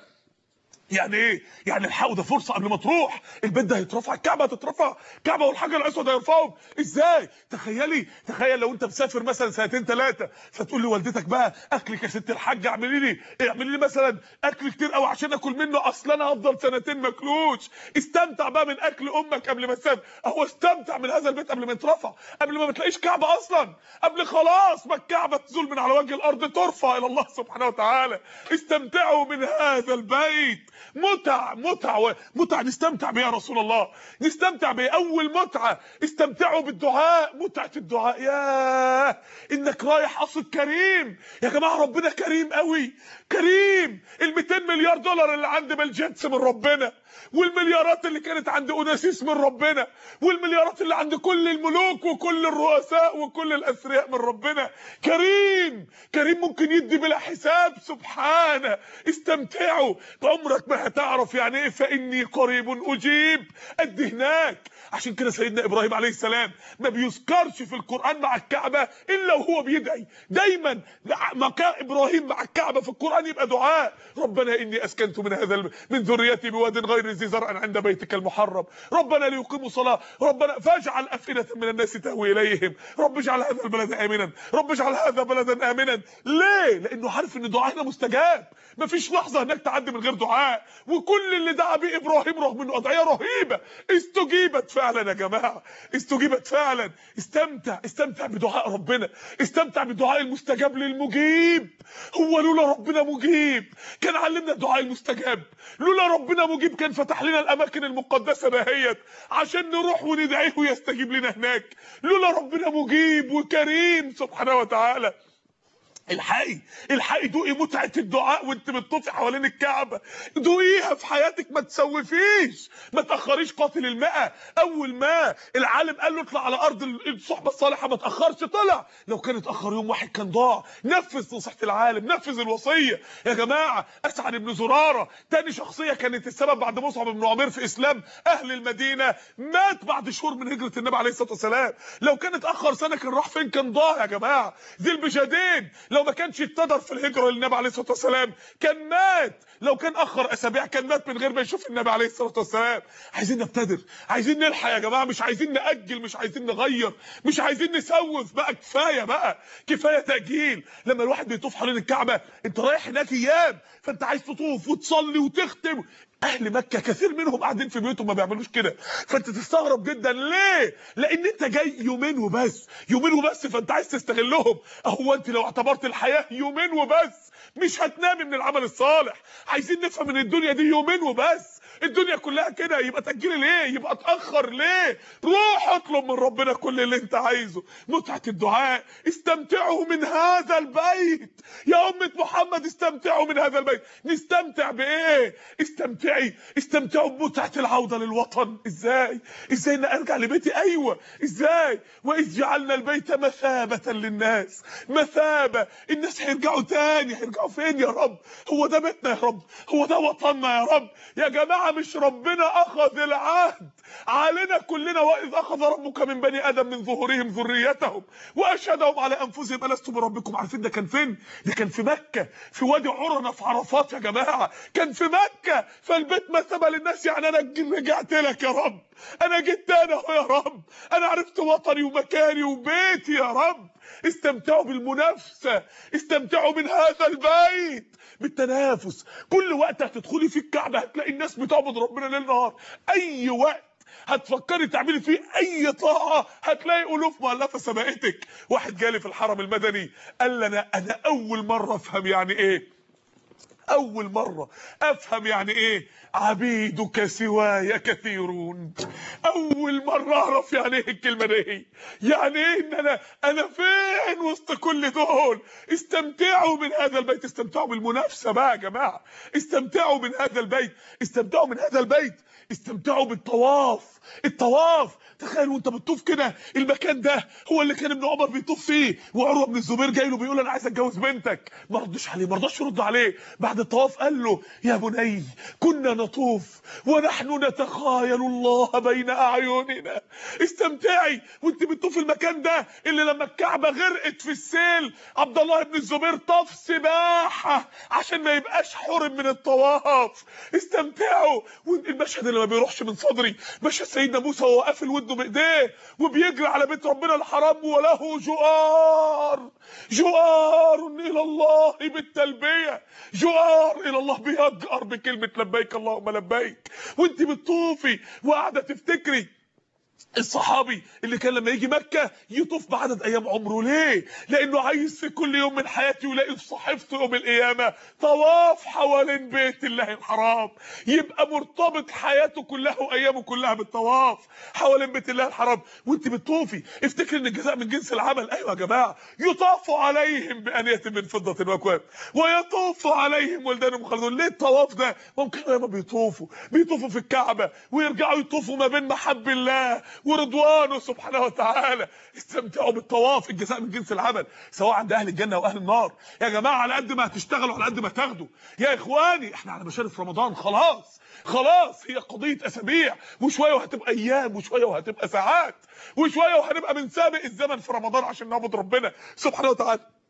S1: يعني ايه يعني الحقوا ده فرصه قبل ما تروح البيت ده هيترفع الكعبه هتترفع الكعبه والحجر الاسود هيرفعهم ازاي تخيلي تخيل لو انت مسافر مثلا سنتين ثلاثه فتقول لوالدتك بقى اكلك يا ست الحاجه اعملي لي اعملي لي مثلا اكل كتير قوي عشان اكل منه اصل انا هفضل سنتين ماكلوش استمتع بقى من اكل امك قبل ما تسافر اهو استمتع من هذا البيت قبل ما يترفع قبل ما ما تلاقيش كعبه اصلا قبل خلاص ما الكعبه تزول من على وجه الارض ترفع الى الله سبحانه وتعالى استمتعوا من هذا البيت متع متع متع نستمتع بيها يا رسول الله نستمتع بيه اول متعه استمتعوا بالدعاء متعه الدعاء ياه انك رايح قصر كريم يا جماعه ربنا كريم قوي كريم ال 200 مليار دولار اللي عند بيل جيتس من ربنا والمليارات اللي كانت عند اوناسيس من ربنا والمليارات اللي عند كل الملوك وكل الرؤساء وكل الاثرياء من ربنا كريم كريم ممكن يدي بلا حساب سبحانه استمتعوا بعمرك ما هتعرف يعني ايه فاني قريب اجيب قد هناك عشان كده سيدنا ابراهيم عليه السلام ما بيذكرش في القران مع الكعبه الا وهو بيدعي دايما مكان ابراهيم مع الكعبه في القران يبقى دعاء ربنا اني اسكنت من هذا من ذريتي بواد غير ذي زرع عند بيتك المحرم ربنا ليقيموا صلاه ربنا فاجعل افئده من الناس تهوي اليهم رب اجعل هذا البلد امنا رب اجعل هذا بلدا امنا ليه لانه عارف ان دعائنا مستجاب مفيش لحظه هناك تعدي من غير دعاء الدعاء وكل اللي دعا به ابراهيم رغم انه ادعيه رهيبه استجيبت فعلا يا جماعه استجيبت فعلا استمتع استمتع بدعاء ربنا استمتع بالدعاء المستجاب للمجيب هو لولا ربنا مجيب كان علمنا الدعاء المستجاب لولا ربنا مجيب كان فتح لنا الاماكن المقدسه دهيت عشان نروح وندعيه ويستجيب لنا هناك لولا ربنا مجيب وكريم سبحانه وتعالى الحقي الحقي دوقي متعه الدعاء وانت بتطوفي حوالين الكعبه دوقيها في حياتك ما تسوفيش ما تاخريش قاتل الماء اول ما العالم قال له اطلع على ارض الصحبه الصالحه ما تاخرش طلع لو كان اتاخر يوم واحد كان ضاع نفذ نصيحه العالم نفذ الوصيه يا جماعه اسعد بن زراره تاني شخصيه كانت السبب بعد مصعب بن عمير في اسلام اهل المدينه مات بعد شهور من هجره النبي عليه الصلاه والسلام لو كان اتاخر سنه كان راح فين كان ضاع يا جماعه ذي البجادين لو ما كانش اتدر في الهجره للنبي عليه الصلاه والسلام كان مات لو كان اخر اسابيع كان مات من غير ما يشوف النبي عليه الصلاه والسلام عايزين نبتدر عايزين نلحق يا جماعه مش عايزين ناجل مش عايزين نغير مش عايزين نسوف بقى كفايه بقى كفايه تاجيل لما الواحد بيطوف حوالين الكعبه انت رايح هناك ايام فانت عايز تطوف وتصلي وتختم اهل مكه كثير منهم قاعدين في بيوتهم ما بيعملوش كده فانت تستغرب جدا ليه لان انت جاي يومين وبس يومين وبس فانت عايز تستغلهم هو انت لو اعتبرت الحياه يومين وبس مش هتنامي من العمل الصالح عايزين نفهم ان الدنيا دي يومين وبس الدنيا كلها كده يبقى تاجلي ليه يبقى اتاخر ليه روح اطلب من ربنا كل اللي انت عايزه متعه الدعاء استمتعوا من هذا البيت يا امه محمد استمتعوا من هذا البيت نستمتع بايه استمتعي استمتعوا بمتعه العوده للوطن ازاي ازاي ان ارجع لبيتي ايوه ازاي واذ جعلنا البيت مثابه للناس مثابه الناس هيرجعوا تاني هيرجعوا فين يا رب هو ده بيتنا يا رب هو ده وطننا يا رب يا جماعه مش ربنا اخذ العهد علينا كلنا واذ اخذ ربك من بني ادم من ظهورهم ذريتهم واشهدهم على انفسهم الست بربكم عارفين ده كان فين ده كان في مكه في وادي عرنه في عرفات يا جماعه كان في مكه فالبيت مثابه للناس يعني انا رجعت لك يا رب انا جيت انا يا رب انا عرفت وطني ومكاني وبيتي يا رب استمتعوا بالمنافسه استمتعوا من هذا البيت بالتنافس كل وقت هتدخلي في الكعبه هتلاقي الناس بتعبد ربنا ليل نهار اي وقت هتفكري تعملي فيه اي طاعه هتلاقي الوف مؤلفه سبقتك واحد جالي في الحرم المدني قال لي انا انا اول مره افهم يعني ايه اول مره افهم يعني ايه عبيدك سواي كثيرون اول مره اعرف يعني ايه الكلمه دي يعني ايه ان انا انا فين وسط كل دول استمتعوا من هذا البيت استمتعوا بالمنافسه بقى يا جماعه استمتعوا من هذا البيت استمتعوا من هذا البيت استمتعوا بالطواف الطواف تخيل وانت بتطوف كده المكان ده هو اللي كان ابن عمر بيطوف فيه وعروه بن الزبير جاي له بيقول انا عايز اتجوز بنتك ما ردش عليه ما رضاش يرد عليه بعد الطواف قال له يا بني كنا نطوف ونحن نتخايل الله بين اعيننا استمتعي وانت بتطوف المكان ده اللي لما الكعبه غرقت في السيل عبد الله بن الزبير طاف سباحه عشان ما يبقاش حرم من الطواف استمتعوا والمشهد اللي ما بيروحش من صدري مشهد سيدنا موسى وهو قافل ودنه بايديه وبيجري على بيت ربنا الحرام وله جؤار جؤار الى الله بالتلبيه جؤار الى الله بيجأر بكلمه لبيك اللهم لبيك وانت بتطوفي وقاعده تفتكري الصحابي اللي كان لما يجي مكة يطوف بعدد ايام عمره ليه لانه عايز في كل يوم من حياته يلاقي في صحيفته يوم القيامة طواف حوالين بيت الله الحرام يبقى مرتبط حياته كلها وايامه كلها بالطواف حوالين بيت الله الحرام وانت بتطوفي افتكر ان الجزاء من جنس العمل ايوه يا جماعة يطاف عليهم بانية من فضة واكواب ويطوف عليهم ولدان مخلدون ليه الطواف ده ممكن لما بيطوفوا بيطوفوا في الكعبة ويرجعوا يطوفوا ما بين محب الله ورضوانه سبحانه وتعالى استمتعوا بالطواف الجزاء من جنس العمل سواء عند اهل الجنه واهل النار يا جماعه على قد ما هتشتغلوا على قد ما تاخدوا يا اخواني احنا على مشارف رمضان خلاص خلاص هي قضيه اسابيع وشويه وهتبقى ايام وشويه وهتبقى ساعات وشويه وهنبقى بنسابق الزمن في رمضان عشان نعبد ربنا سبحانه وتعالى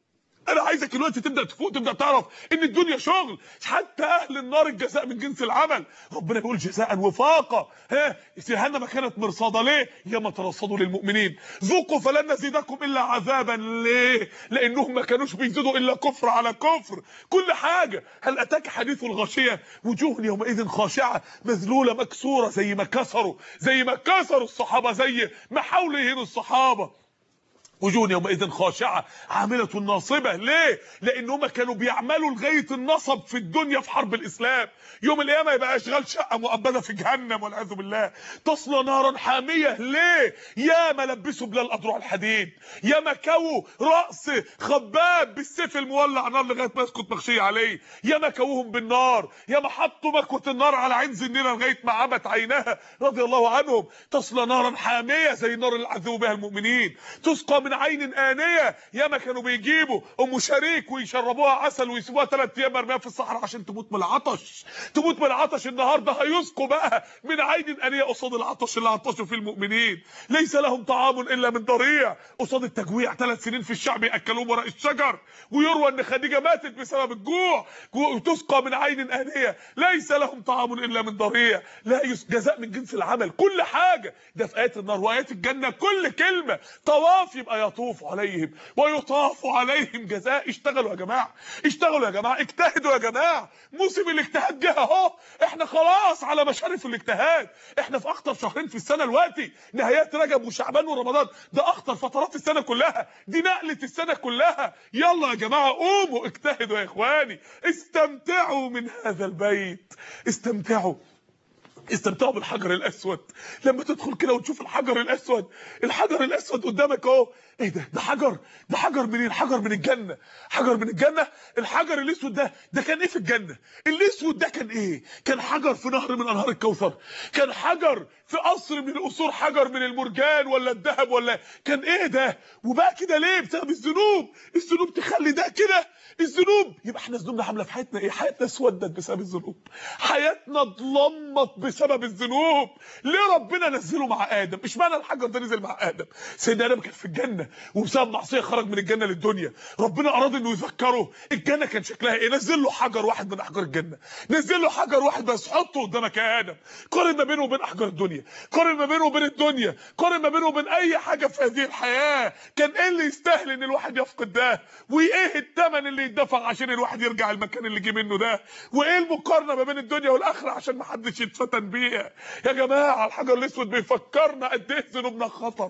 S1: انا عايزك دلوقتي تبدا تفوق تبدا تعرف ان الدنيا شغل حتى اهل النار الجزاء من جنس العمل ربنا بيقول جزاء وفاقا ها جهنم كانت مرصاده ليه ياما ترصدوا للمؤمنين ذوقوا فلن نزيدكم الا عذابا ليه لانهم ما كانوش بيزيدوا الا كفر على كفر كل حاجه هل اتاك حديث الغاشيه وجوه يومئذ خاشعه مذلوله مكسوره زي ما كسروا زي ما كسروا الصحابه زي ما حاولوا يهينوا الصحابه وجوه يومئذ خاشعه عامله ناصبه ليه لان هم كانوا بيعملوا لغايه النصب في الدنيا في حرب الاسلام يوم القيامه يبقى اشغال شقه مؤبده في جهنم والعياذ بالله تصلى نارا حاميه ليه يا ما لبسوا بلال اضرع الحديد يا ما كووا راس خباب بالسيف المولع نار لغايه ما يسقط مغشيه عليه يا ما كووهم بالنار يا ما حطوا مكوه النار على عين زنيره لغايه ما عمت عينها رضي الله عنهم تصلى نارا حاميه زي النار اللي عذبوا بها المؤمنين تسقى من عين آنية ياما كانوا بيجيبوا ام شريك ويشربوها عسل ويسيبوها ثلاث ايام مرميه في الصحراء عشان تموت من العطش تموت من العطش النهارده هيسقوا بقى من عين آنية قصاد العطش اللي عطشوا فيه المؤمنين ليس لهم طعام الا من ضريع قصاد التجويع ثلاث سنين في الشعب ياكلوهم ورق الشجر ويروى ان خديجه ماتت بسبب الجوع وتسقى من عين آنية ليس لهم طعام الا من ضريع لا جزاء من جنس العمل كل حاجه ده في ايات النار وايات الجنه كل كلمه طواف يبقى يطوف عليهم ويطاف عليهم جزاء اشتغلوا يا جماعه اشتغلوا يا جماعه اجتهدوا يا جماعه موسم الاجتهاد جه اهو احنا خلاص على مشارف الاجتهاد احنا في اخطر شهرين في السنه دلوقتي نهايات رجب وشعبان ورمضان ده اخطر فترات السنه كلها دي نقله السنه كلها يلا يا جماعه قوموا اجتهدوا يا اخواني استمتعوا من هذا البيت استمتعوا استمتعوا بالحجر الاسود لما تدخل كده وتشوف الحجر الاسود الحجر الاسود قدامك اهو ايه ده ده حجر ده حجر منين حجر من الجنه حجر من الجنه الحجر الاسود ده ده كان ايه في الجنه الاسود ده كان ايه كان حجر في نهر من انهار الكوثر كان حجر في قصر من القصور حجر من المرجان ولا الذهب ولا كان ايه ده وبقى كده ليه بسبب الذنوب الذنوب تخلي ده كده الذنوب يبقى احنا ذنوبنا عامله في حياتنا ايه حياتنا اسودت بسبب الذنوب حياتنا اتلمت بسبب الذنوب ليه ربنا نزله مع ادم مش معنى الحجر ده نزل مع ادم سيدنا ادم كان في الجنه وبسبب معصيه خرج من الجنه للدنيا ربنا اراد انه يذكره الجنه كان شكلها ايه نزل له حجر واحد من احجار الجنه نزل له حجر واحد بس حطه قدامك يا ادم قارن ما بينه وبين احجار الدنيا قارن ما بينه وبين الدنيا قارن ما بينه وبين اي حاجه في هذه الحياه كان ايه اللي يستاهل ان الواحد يفقد ده وايه الثمن اللي يدفع عشان الواحد يرجع المكان اللي جه منه ده وايه المقارنه ما بين الدنيا والاخره عشان ما حدش يتفتن بيها يا جماعه الحجر الاسود بيفكرنا قد ايه ذنوبنا خطر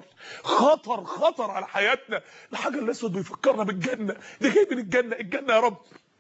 S1: خطر خطر على حياتنا الحجر الاسود بيفكرنا بالجنه ده جاي من الجنه الجنه يا رب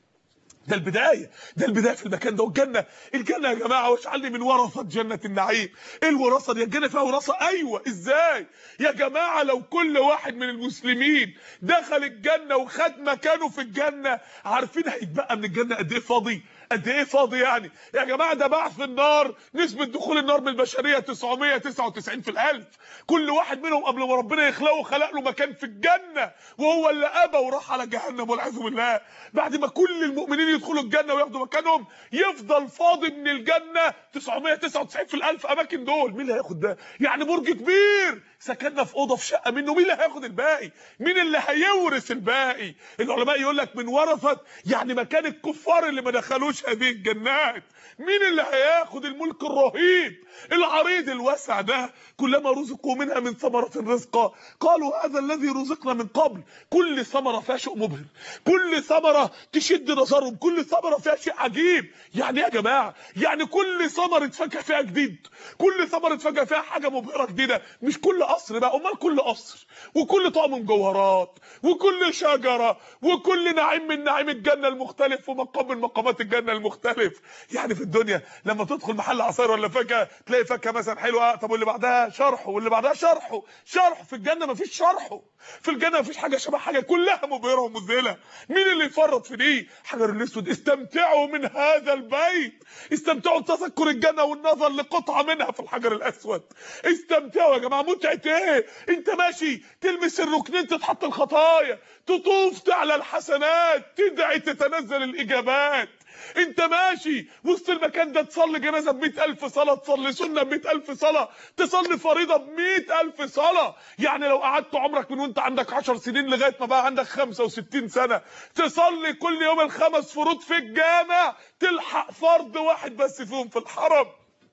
S1: ده البدايه ده البدايه في المكان ده والجنه الجنه يا جماعه واجعلني من ورثه جنه النعيم ايه الوراثه دي الجنه فيها وراثه ايوه ازاي يا جماعه لو كل واحد من المسلمين دخل الجنه وخد مكانه في الجنه عارفين هيتبقى من الجنه قد ايه فاضي قد ايه فاضي يعني يا جماعه ده بعث النار نسبه دخول النار من البشريه 999 في الالف كل واحد منهم قبل ما ربنا يخلقه خلق له مكان في الجنه وهو اللي ابى وراح على جهنم والعياذ بالله بعد ما كل المؤمنين يدخلوا الجنه وياخدوا مكانهم يفضل فاضي من الجنه 999 في الالف اماكن دول مين اللي هياخد ده يعني برج كبير سكننا في اوضه في شقه منه مين اللي هياخد الباقي مين اللي هيورث الباقي العلماء يقول لك من ورثت يعني مكان الكفار اللي ما دخلوش هذه الجنات مين اللي هياخد الملك الرهيب العريض الواسع ده كلما رزقوا منها من ثمرة رزقا قالوا هذا الذي رزقنا من قبل كل ثمرة فيها شيء مبهر كل ثمرة تشد نظرهم كل ثمرة فيها شيء عجيب يعني يا جماعة يعني كل ثمرة فاكهة فيها جديد كل ثمرة فاكهة فيها حاجة مبهرة جديدة مش كل قصر بقى امال كل قصر وكل طقم مجوهرات وكل شجرة وكل نعيم من نعيم الجنة المختلف ومقام من مقامات الجنة المختلف يعني في الدنيا لما تدخل محل عصير ولا فاكهه تلاقي فاكهه مثلا حلوه طب واللي بعدها شرحه واللي بعدها شرحه شرحه في الجنه مفيش شرحه في الجنه مفيش حاجه شبه حاجه كلها مبهره ومذهله مين اللي يفرط في دي حجر الاسود استمتعوا من هذا البيت استمتعوا بتذكر الجنه والنظر لقطعه منها في الحجر الاسود استمتعوا يا جماعه متعه ايه انت ماشي تلمس الركنين تتحط الخطايا تطوف تعلى الحسنات تدعي تتنزل الاجابات انت ماشي وسط المكان ده تصلي جنازه ب ألف صلاه تصلي سنه ب ألف صلاه تصلي فريضه ب ألف صلاه يعني لو قعدت عمرك من وانت عندك 10 سنين لغايه ما بقى عندك 65 سنه تصلي كل يوم الخمس فروض في الجامع تلحق فرض واحد بس فيهم في الحرم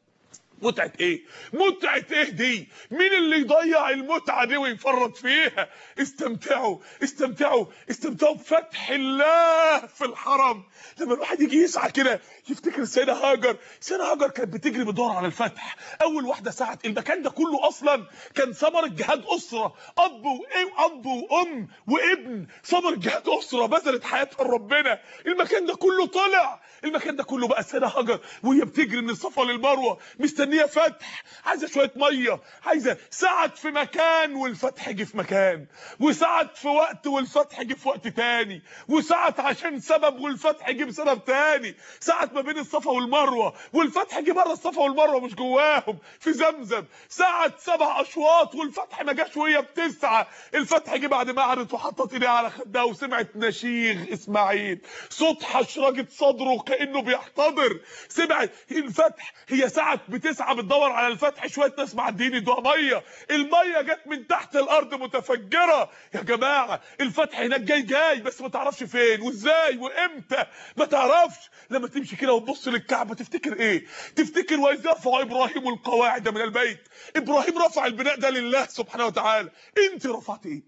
S1: متعة ايه متعة ايه دي مين اللي يضيع المتعة دي ويفرط فيها استمتعوا استمتعوا استمتعوا بفتح الله في الحرم لما الواحد يجي يسعى كده يفتكر السيدة هاجر السيدة هاجر كانت بتجري بتدور على الفتح اول واحدة سعت المكان ده كله اصلا كان ثمرة جهاد اسرة اب واب وام وابن ثمرة جهاد اسرة بذلت حياتها لربنا المكان ده كله طلع المكان ده كله بقى السيدة هاجر وهي بتجري من الصفا للمروة مستنية فتح عايزة شوية مية عايزة سعت في مكان والفتح جه في مكان وسعت في وقت والفتح جه في وقت تاني وسعت عشان سبب والفتح جه بسبب تاني سعت ما بين الصفا والمروة والفتح جه بره الصفا والمروة مش جواهم في زمزم سعت سبع اشواط والفتح ما جاش وهي بتسعى الفتح جه بعد ما قعدت وحطت ايديها على خدها وسمعت نشيغ اسماعيل صوت حشرجة صدره كانه بيحتضر سمعت الفتح هي ساعه بتسعى بتدور على الفتح شويه ناس معديين يدوها ميه الميه جت من تحت الارض متفجره يا جماعه الفتح هناك جاي جاي بس ما تعرفش فين وازاي وامتى ما تعرفش لما تمشي كده وتبص للكعبه تفتكر ايه تفتكر واذ يرفع ابراهيم القواعد من البيت ابراهيم رفع البناء ده لله سبحانه وتعالى انت رفعت ايه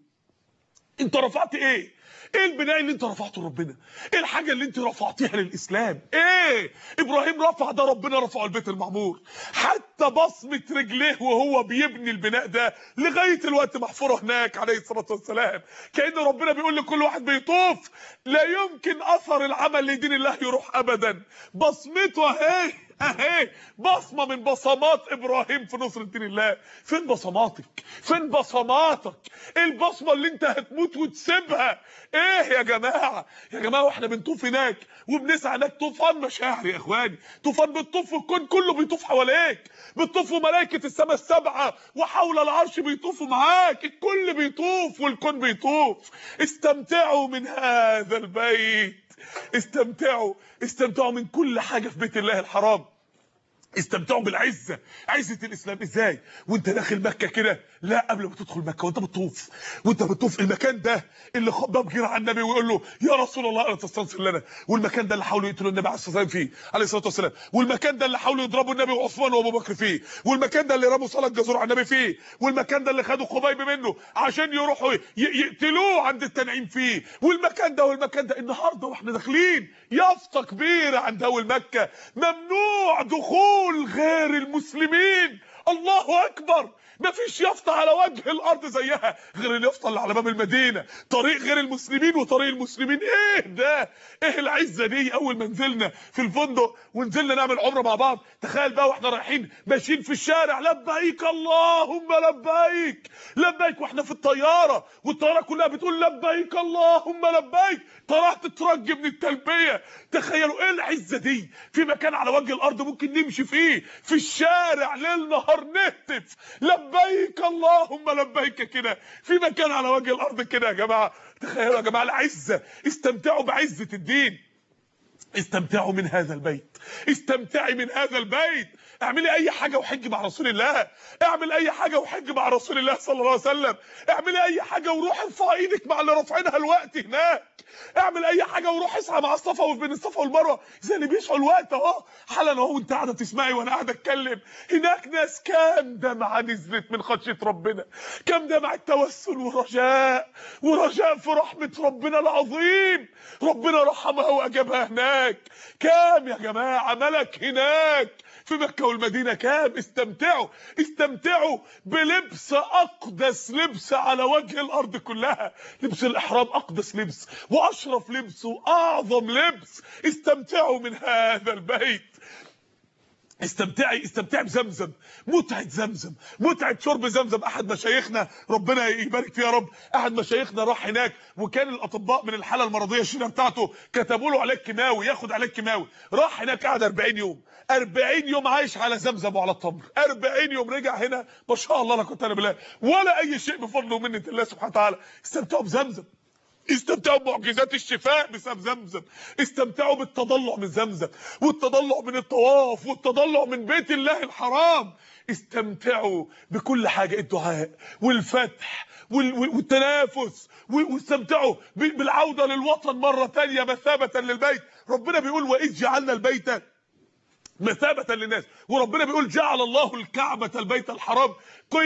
S1: انت رفعت ايه ايه البناء اللي انت رفعته لربنا ايه الحاجه اللي انت رفعتيها للاسلام ايه ابراهيم رفع ده ربنا رفعه البيت المعمور حتى بصمه رجليه وهو بيبني البناء ده لغايه الوقت محفوره هناك عليه الصلاه والسلام كان ربنا بيقول لكل واحد بيطوف لا يمكن اثر العمل لدين الله يروح ابدا بصمته اهي اهي بصمه من بصمات ابراهيم في نصر دين الله فين بصماتك فين بصماتك ايه البصمه اللي انت هتموت وتسيبها ايه يا جماعه يا جماعه واحنا بنطوف هناك وبنسعى هناك طوفان مشاعر يا اخواني طوفان بتطوف الكون كله بيطوف حواليك بتطوفوا ملائكه السماء السبعه وحول العرش بيطوفوا معاك الكل بيطوف والكون بيطوف استمتعوا من هذا البيت استمتعوا استمتعوا من كل حاجه في بيت الله الحرام استمتعوا بالعزه عزه الاسلام ازاي وانت داخل مكه كده لا قبل ما تدخل مكه وانت بتطوف وانت بتطوف المكان ده اللي خباب جرى على النبي ويقول له يا رسول الله الا تستنصر لنا والمكان ده اللي حاولوا يقتلوا النبي عليه الصلاه والسلام فيه عليه الصلاه والسلام والمكان ده اللي حاولوا يضربوا النبي وعثمان وابو بكر فيه والمكان ده اللي رموا صلاه جزور على النبي فيه والمكان ده اللي خدوا خبيب منه عشان يروحوا يقتلوه عند التنعيم فيه والمكان ده والمكان ده النهارده واحنا داخلين يافطه كبيره عند اول مكه ممنوع دخول دخول غير المسلمين الله اكبر مفيش يافطه على وجه الارض زيها غير اليافطه اللي على باب المدينه طريق غير المسلمين وطريق المسلمين ايه ده ايه العزه دي اول ما نزلنا في الفندق ونزلنا نعمل عمره مع بعض تخيل بقى واحنا رايحين ماشيين في الشارع لبيك اللهم لبيك لبيك واحنا في الطياره والطياره كلها بتقول لبيك اللهم لبيك طلعت تترج من التلبيه تخيلوا ايه العزه دي في مكان على وجه الارض ممكن نمشي فيه في الشارع ليل نهار نهتف لبيك اللهم لبيك كده في مكان على وجه الارض كده يا جماعه تخيلوا يا جماعه العزه استمتعوا بعزه الدين استمتعوا من هذا البيت استمتعي من هذا البيت اعملي اي حاجه وحج مع رسول الله اعمل اي حاجه وحج مع رسول الله صلى الله عليه وسلم اعملي اي حاجه وروح ارفع ايدك مع اللي رافعينها الوقت هناك اعمل اي حاجه وروح اسعى مع الصفا وبين الصفا والمروه زي اللي بيسعوا الوقت اهو حالا اهو وانت قاعده تسمعي وانا قاعد اتكلم هناك ناس كام دمعه نزلت من خشيه ربنا كام دمعه توسل ورجاء ورجاء في رحمه ربنا العظيم ربنا رحمها واجابها هناك كام يا جماعه ملك هناك في مكة والمدينة كام استمتعوا استمتعوا بلبس أقدس لبس على وجه الأرض كلها لبس الإحرام أقدس لبس وأشرف لبس وأعظم لبس استمتعوا من هذا البيت استمتعي استمتعي بزمزم متعه زمزم متعه شرب زمزم احد مشايخنا ربنا يبارك فيه يا رب احد مشايخنا راح هناك وكان الاطباء من الحاله المرضيه الشديده بتاعته كتبوا له علاج كيماوي ياخد علاج كيماوي راح هناك قعد 40 يوم 40 يوم عايش على زمزم وعلى التمر 40 يوم رجع هنا ما شاء الله لا كنت انا بالله ولا اي شيء بفضل ومنه الله سبحانه وتعالى استمتعوا بزمزم استمتعوا بمعجزات الشفاء بسبب زمزم استمتعوا بالتضلع من زمزم والتضلع من الطواف والتضلع من بيت الله الحرام استمتعوا بكل حاجة الدعاء والفتح وال- وال- والتنافس و- واستمتعوا ب- بالعودة للوطن مرة تانية مثابة للبيت ربنا بيقول وإذ جعلنا البيت مثابة للناس وربنا بيقول جعل الله الكعبة البيت الحرام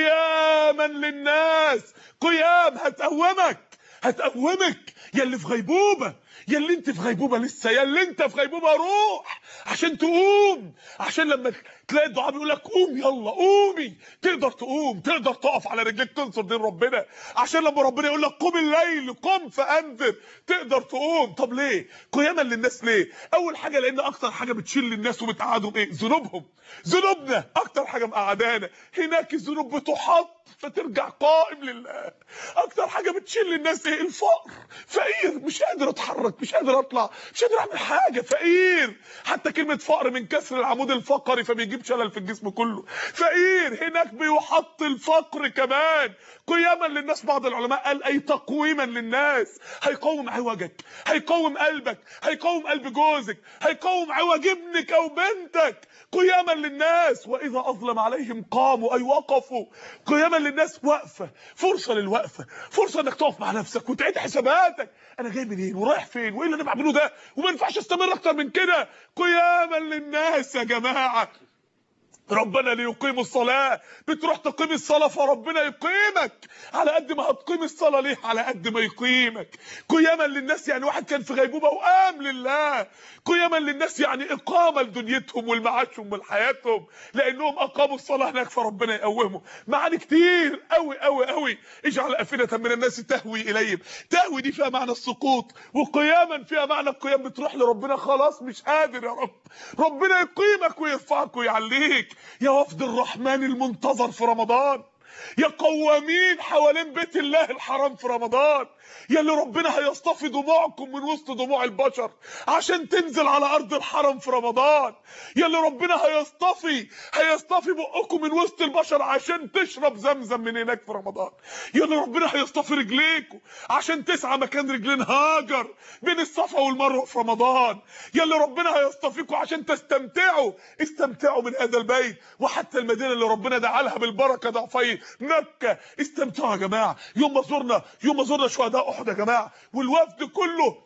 S1: قياما للناس قيام هتقومك هتقومك يا اللي في غيبوبة يا اللي انت في غيبوبة لسه يا اللي انت في غيبوبة روح عشان تقوم عشان لما تلاقي الدعاء بيقول لك قوم يلا قومي تقدر تقوم تقدر تقف على رجليك تنصر دين ربنا عشان لما ربنا يقول لك قوم الليل قم فانذر تقدر تقوم طب ليه قياما للناس ليه اول حاجه لان اكتر حاجه بتشيل الناس وبتقعدهم ايه ذنوبهم ذنوبنا اكتر حاجه مقعدانا هناك الذنوب بتحط فترجع قائم لله اكتر حاجه بتشيل الناس ايه الفقر فقير مش قادر اتحرك مش قادر اطلع مش قادر اعمل حاجه فقير حتى كلمه فقر من كسر العمود الفقري فبيجيب شلل في الجسم كله فقير هناك بيحط الفقر كمان قياما للناس بعض العلماء قال اي تقويما للناس هيقوم عوجك هيقوم قلبك هيقوم قلب جوزك هيقوم عوج ابنك او بنتك قياما للناس واذا اظلم عليهم قاموا اي وقفوا قياما للناس وقفه فرصه للوقفه فرصه انك تقف مع نفسك وتعيد حساباتك انا جاي منين ورايح فين وايه اللي انا بعمله ده وما ينفعش استمر اكتر من كده قياما للناس يا جماعه ربنا ليقيموا الصلاة بتروح تقيم الصلاة فربنا يقيمك على قد ما هتقيم الصلاة ليه على قد ما يقيمك قياما للناس يعني واحد كان في غيبوبة وقام لله قياما للناس يعني إقامة لدنيتهم ولمعاشهم ولحياتهم لأنهم أقاموا الصلاة هناك فربنا يقومهم معاني كتير قوي قوي قوي اجعل أفئدة من الناس تهوي إليهم تهوي دي فيها معنى السقوط وقياما فيها معنى القيام بتروح لربنا خلاص مش قادر يا رب ربنا يقيمك ويرفعك ويعليك يا وفد الرحمن المنتظر في رمضان يا قوامين حوالين بيت الله الحرام في رمضان يا اللي ربنا هيصطفي دموعكم من وسط دموع البشر عشان تنزل على ارض الحرم في رمضان يا اللي ربنا هيصطفي هيصطفي بقكم من وسط البشر عشان تشرب زمزم من هناك في رمضان يا اللي ربنا هيصطفي رجليكم عشان تسعى مكان رجلين هاجر بين الصفا والمروه في رمضان يا اللي ربنا هيصطفيكم عشان تستمتعوا استمتعوا من هذا البيت وحتى المدينه اللي ربنا دعا لها بالبركه ضعفي مكه استمتعوا يا جماعه يوم ما زرنا يوم ما زرنا شهداء احد يا جماعه والوفد كله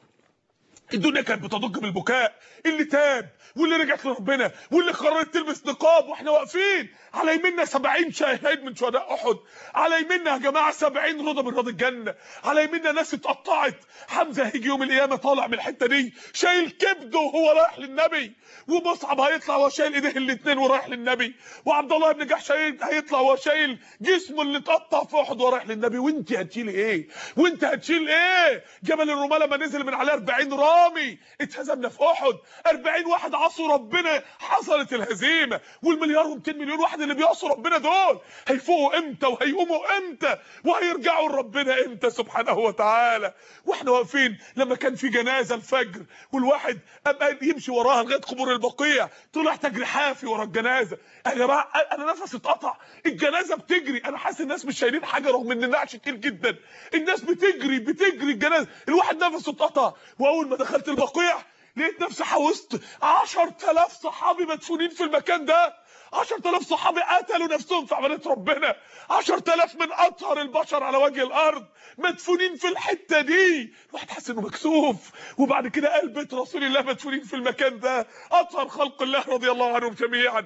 S1: الدنيا كانت بتضج بالبكاء اللي تاب واللي رجعت لربنا واللي قررت تلبس نقاب واحنا واقفين على يمنا 70 شهيد من شهداء احد على يمنا يا جماعه 70 رضا من رضا الجنه على يمنا ناس اتقطعت حمزه هيجي يوم القيامه طالع من الحته دي شايل كبده وهو رايح للنبي ومصعب هيطلع وهو شايل ايديه الاثنين ورايح للنبي وعبد الله بن جحش هيطلع وهو شايل جسمه اللي اتقطع في احد ورايح للنبي وانت هتشيلي ايه وانت هتشيل ايه جبل الرماه لما نزل من عليه 40 رامي اتهزمنا في احد 40 واحد عصوا ربنا حصلت الهزيمه والمليار و200 مليون واحد اللي بيعصوا ربنا دول هيفوقوا امتى وهيقوموا امتى وهيرجعوا لربنا امتى سبحانه وتعالى واحنا واقفين لما كان في جنازه الفجر والواحد ابقى يمشي وراها لغايه قبور البقيع طلع تجري حافي ورا الجنازه يا جماعه انا نفسي اتقطع الجنازه بتجري انا حاسس الناس مش شايلين حاجه رغم ان النعش تقيل جدا الناس بتجري بتجري الجنازه الواحد نفسه اتقطع واول ما دخلت البقيع لقيت نفسي حوست 10000 صحابي مدفونين في المكان ده 10000 صحابي قتلوا نفسهم في عبادة ربنا 10000 من اطهر البشر على وجه الارض مدفونين في الحته دي الواحد حاسس انه مكسوف وبعد كده قال بيت رسول الله مدفونين في المكان ده اطهر خلق الله رضي الله عنهم جميعا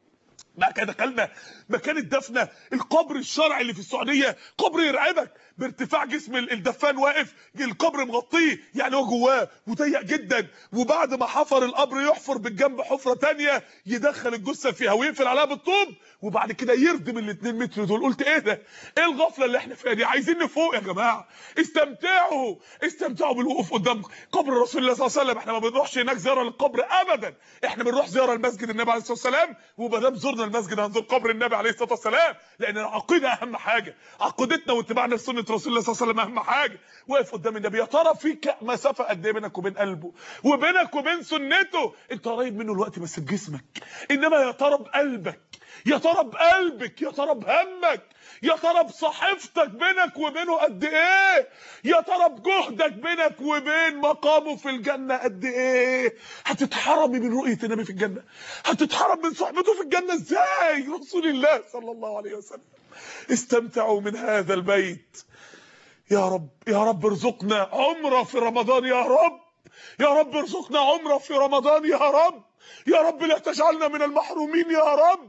S1: بعد كده دخلنا مكان الدفنه القبر الشرعي اللي في السعوديه قبر يرعبك بارتفاع جسم الدفان واقف القبر مغطيه يعني هو جواه وضيق جدا وبعد ما حفر القبر يحفر بالجنب حفره تانية يدخل الجثه فيها ويقفل عليها بالطوب وبعد كده يردم ال 2 متر دول قلت ايه ده ايه الغفله اللي احنا فيها دي عايزين نفوق يا جماعه استمتعوا استمتعوا بالوقوف قدام قبر رسول الله صلى الله عليه وسلم احنا ما بنروحش هناك زياره للقبر ابدا احنا بنروح زياره لمسجد النبي عليه الصلاه والسلام وما دام زرنا المسجد هنزور قبر النبي عليه الصلاه والسلام لان العقيده اهم حاجه عقيدتنا واتباعنا لسنه رسول الله صلى الله عليه وسلم اهم حاجه واقف قدام النبي يا ترى في مسافه قد ايه بينك وبين قلبه وبينك وبين سنته انت قريب منه الوقت بس بجسمك انما يا ترى بقلبك يا ترى بقلبك يا ترى بهمك يا ترى بصحيفتك بينك وبينه قد ايه يا ترى بجهدك بينك وبين مقامه في الجنة قد ايه هتتحرمي من رؤية النبي في الجنة هتتحرم من صحبته في الجنة ازاي رسول الله صلى الله عليه وسلم استمتعوا من هذا البيت يا رب يا رب ارزقنا عمره في رمضان يا رب يا رب ارزقنا عمره في رمضان يا رب يا رب لا تجعلنا من المحرومين يا رب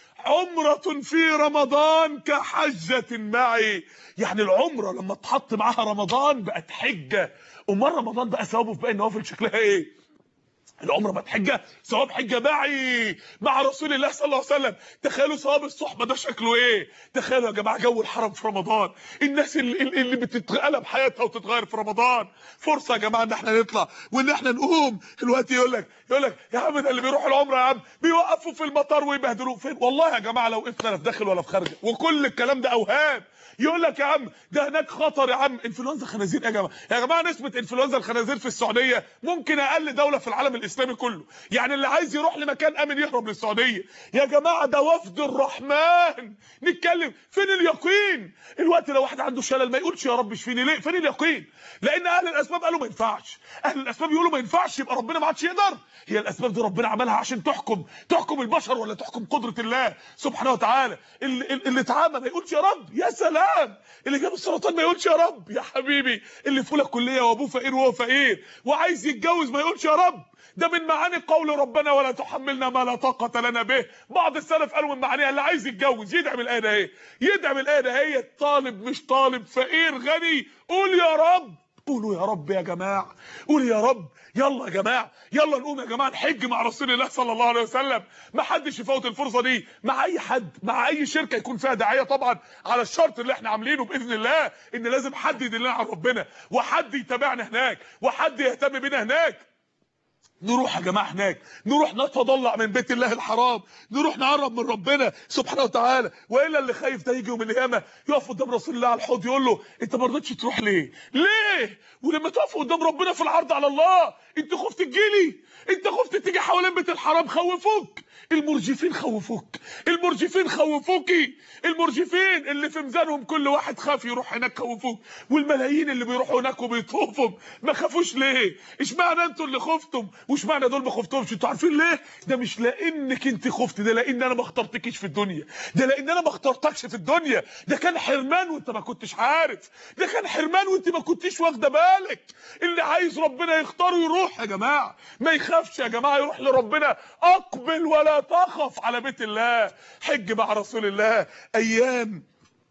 S1: عمرة في رمضان كحجة معي يعني العمرة لما تحط معاها رمضان بقت حجة امال رمضان بقى ثوابه في باقي النوافل شكلها ايه العمره بقت حجه ثواب حجه معي مع رسول الله صلى الله عليه وسلم تخيلوا ثواب الصحبه ده شكله ايه تخيلوا يا جماعه جو الحرم في رمضان الناس اللي, اللي بتتقلب حياتها وتتغير في رمضان فرصه يا جماعه ان احنا نطلع وان احنا نقوم دلوقتي يقول لك يقول لك يا عم ده اللي بيروح العمره يا عم بيوقفوا في المطار ويبهدلوه فين والله يا جماعه لو وقفنا لا في داخل ولا في خارجه وكل الكلام ده اوهام يقول لك يا عم ده هناك خطر يا عم انفلونزا خنازير يا جماعه يا جماعه نسبه انفلونزا الخنازير في السعوديه ممكن اقل دوله في العالم الاسلامي كله يعني اللي عايز يروح لمكان امن يهرب للسعوديه يا جماعه ده وفد الرحمن نتكلم فين اليقين الوقت لو واحد عنده شلل ما يقولش يا رب اشفيني ليه فين اليقين لان اهل الاسباب قالوا ما ينفعش اهل الاسباب يقولوا ما ينفعش يبقى ربنا ما عادش يقدر هي الاسباب دي ربنا عملها عشان تحكم تحكم البشر ولا تحكم قدره الله سبحانه وتعالى اللي, اللي اتعامى ما يقولش يا رب يا سلام اللي جاب السرطان ما يقولش يا رب يا حبيبي اللي في اولى كليه وابوه فقير وهو فقير وعايز يتجوز ما يقولش يا رب ده من معاني قول ربنا ولا تحملنا ما لا طاقه لنا به بعض السلف قالوا من معانيها اللي عايز يتجوز يدعم الايه ده اهي يدعم الايه ده هي طالب مش طالب فقير غني قول يا رب قولوا يا رب يا جماعه قول يا رب يلا يا جماعه يلا نقوم يا جماعه نحج مع رسول الله صلى الله عليه وسلم ما حدش يفوت الفرصه دي مع اي حد مع اي شركه يكون فيها داعيه طبعا على الشرط اللي احنا عاملينه باذن الله ان لازم حد يدلنا على ربنا وحد يتابعنا هناك وحد يهتم بينا هناك نروح يا جماعه هناك نروح نتضلع من بيت الله الحرام نروح نقرب من ربنا سبحانه وتعالى والا اللي خايف ده يجي يوم القيامه يقف قدام رسول الله على الحوض يقول له انت ما رضيتش تروح ليه ليه ولما تقف قدام ربنا في العرض على الله انت خفت تجيلي انت خفت تيجي حوالين بيت الحرام خوفوك المرجفين خوفوك المرجفين خوفوكي المرجفين اللي في ميزانهم كل واحد خاف يروح هناك خوفوك والملايين اللي بيروحوا هناك وبيطوفوا ما خافوش ليه اشمعنى انتوا اللي خفتم واشمعنى دول ما خفتهمش انتوا عارفين ليه ده مش لانك انت خفت ده لان انا ما اخترتكيش في الدنيا ده لان انا ما اخترتكش في الدنيا ده كان حرمان وانت ما كنتش عارف ده كان حرمان وانت ما كنتيش واخده بالك اللي عايز ربنا يختاره يروح يا جماعه ما يخافش يا جماعه يروح لربنا اقبل ولا تخف على بيت الله حج مع رسول الله ايام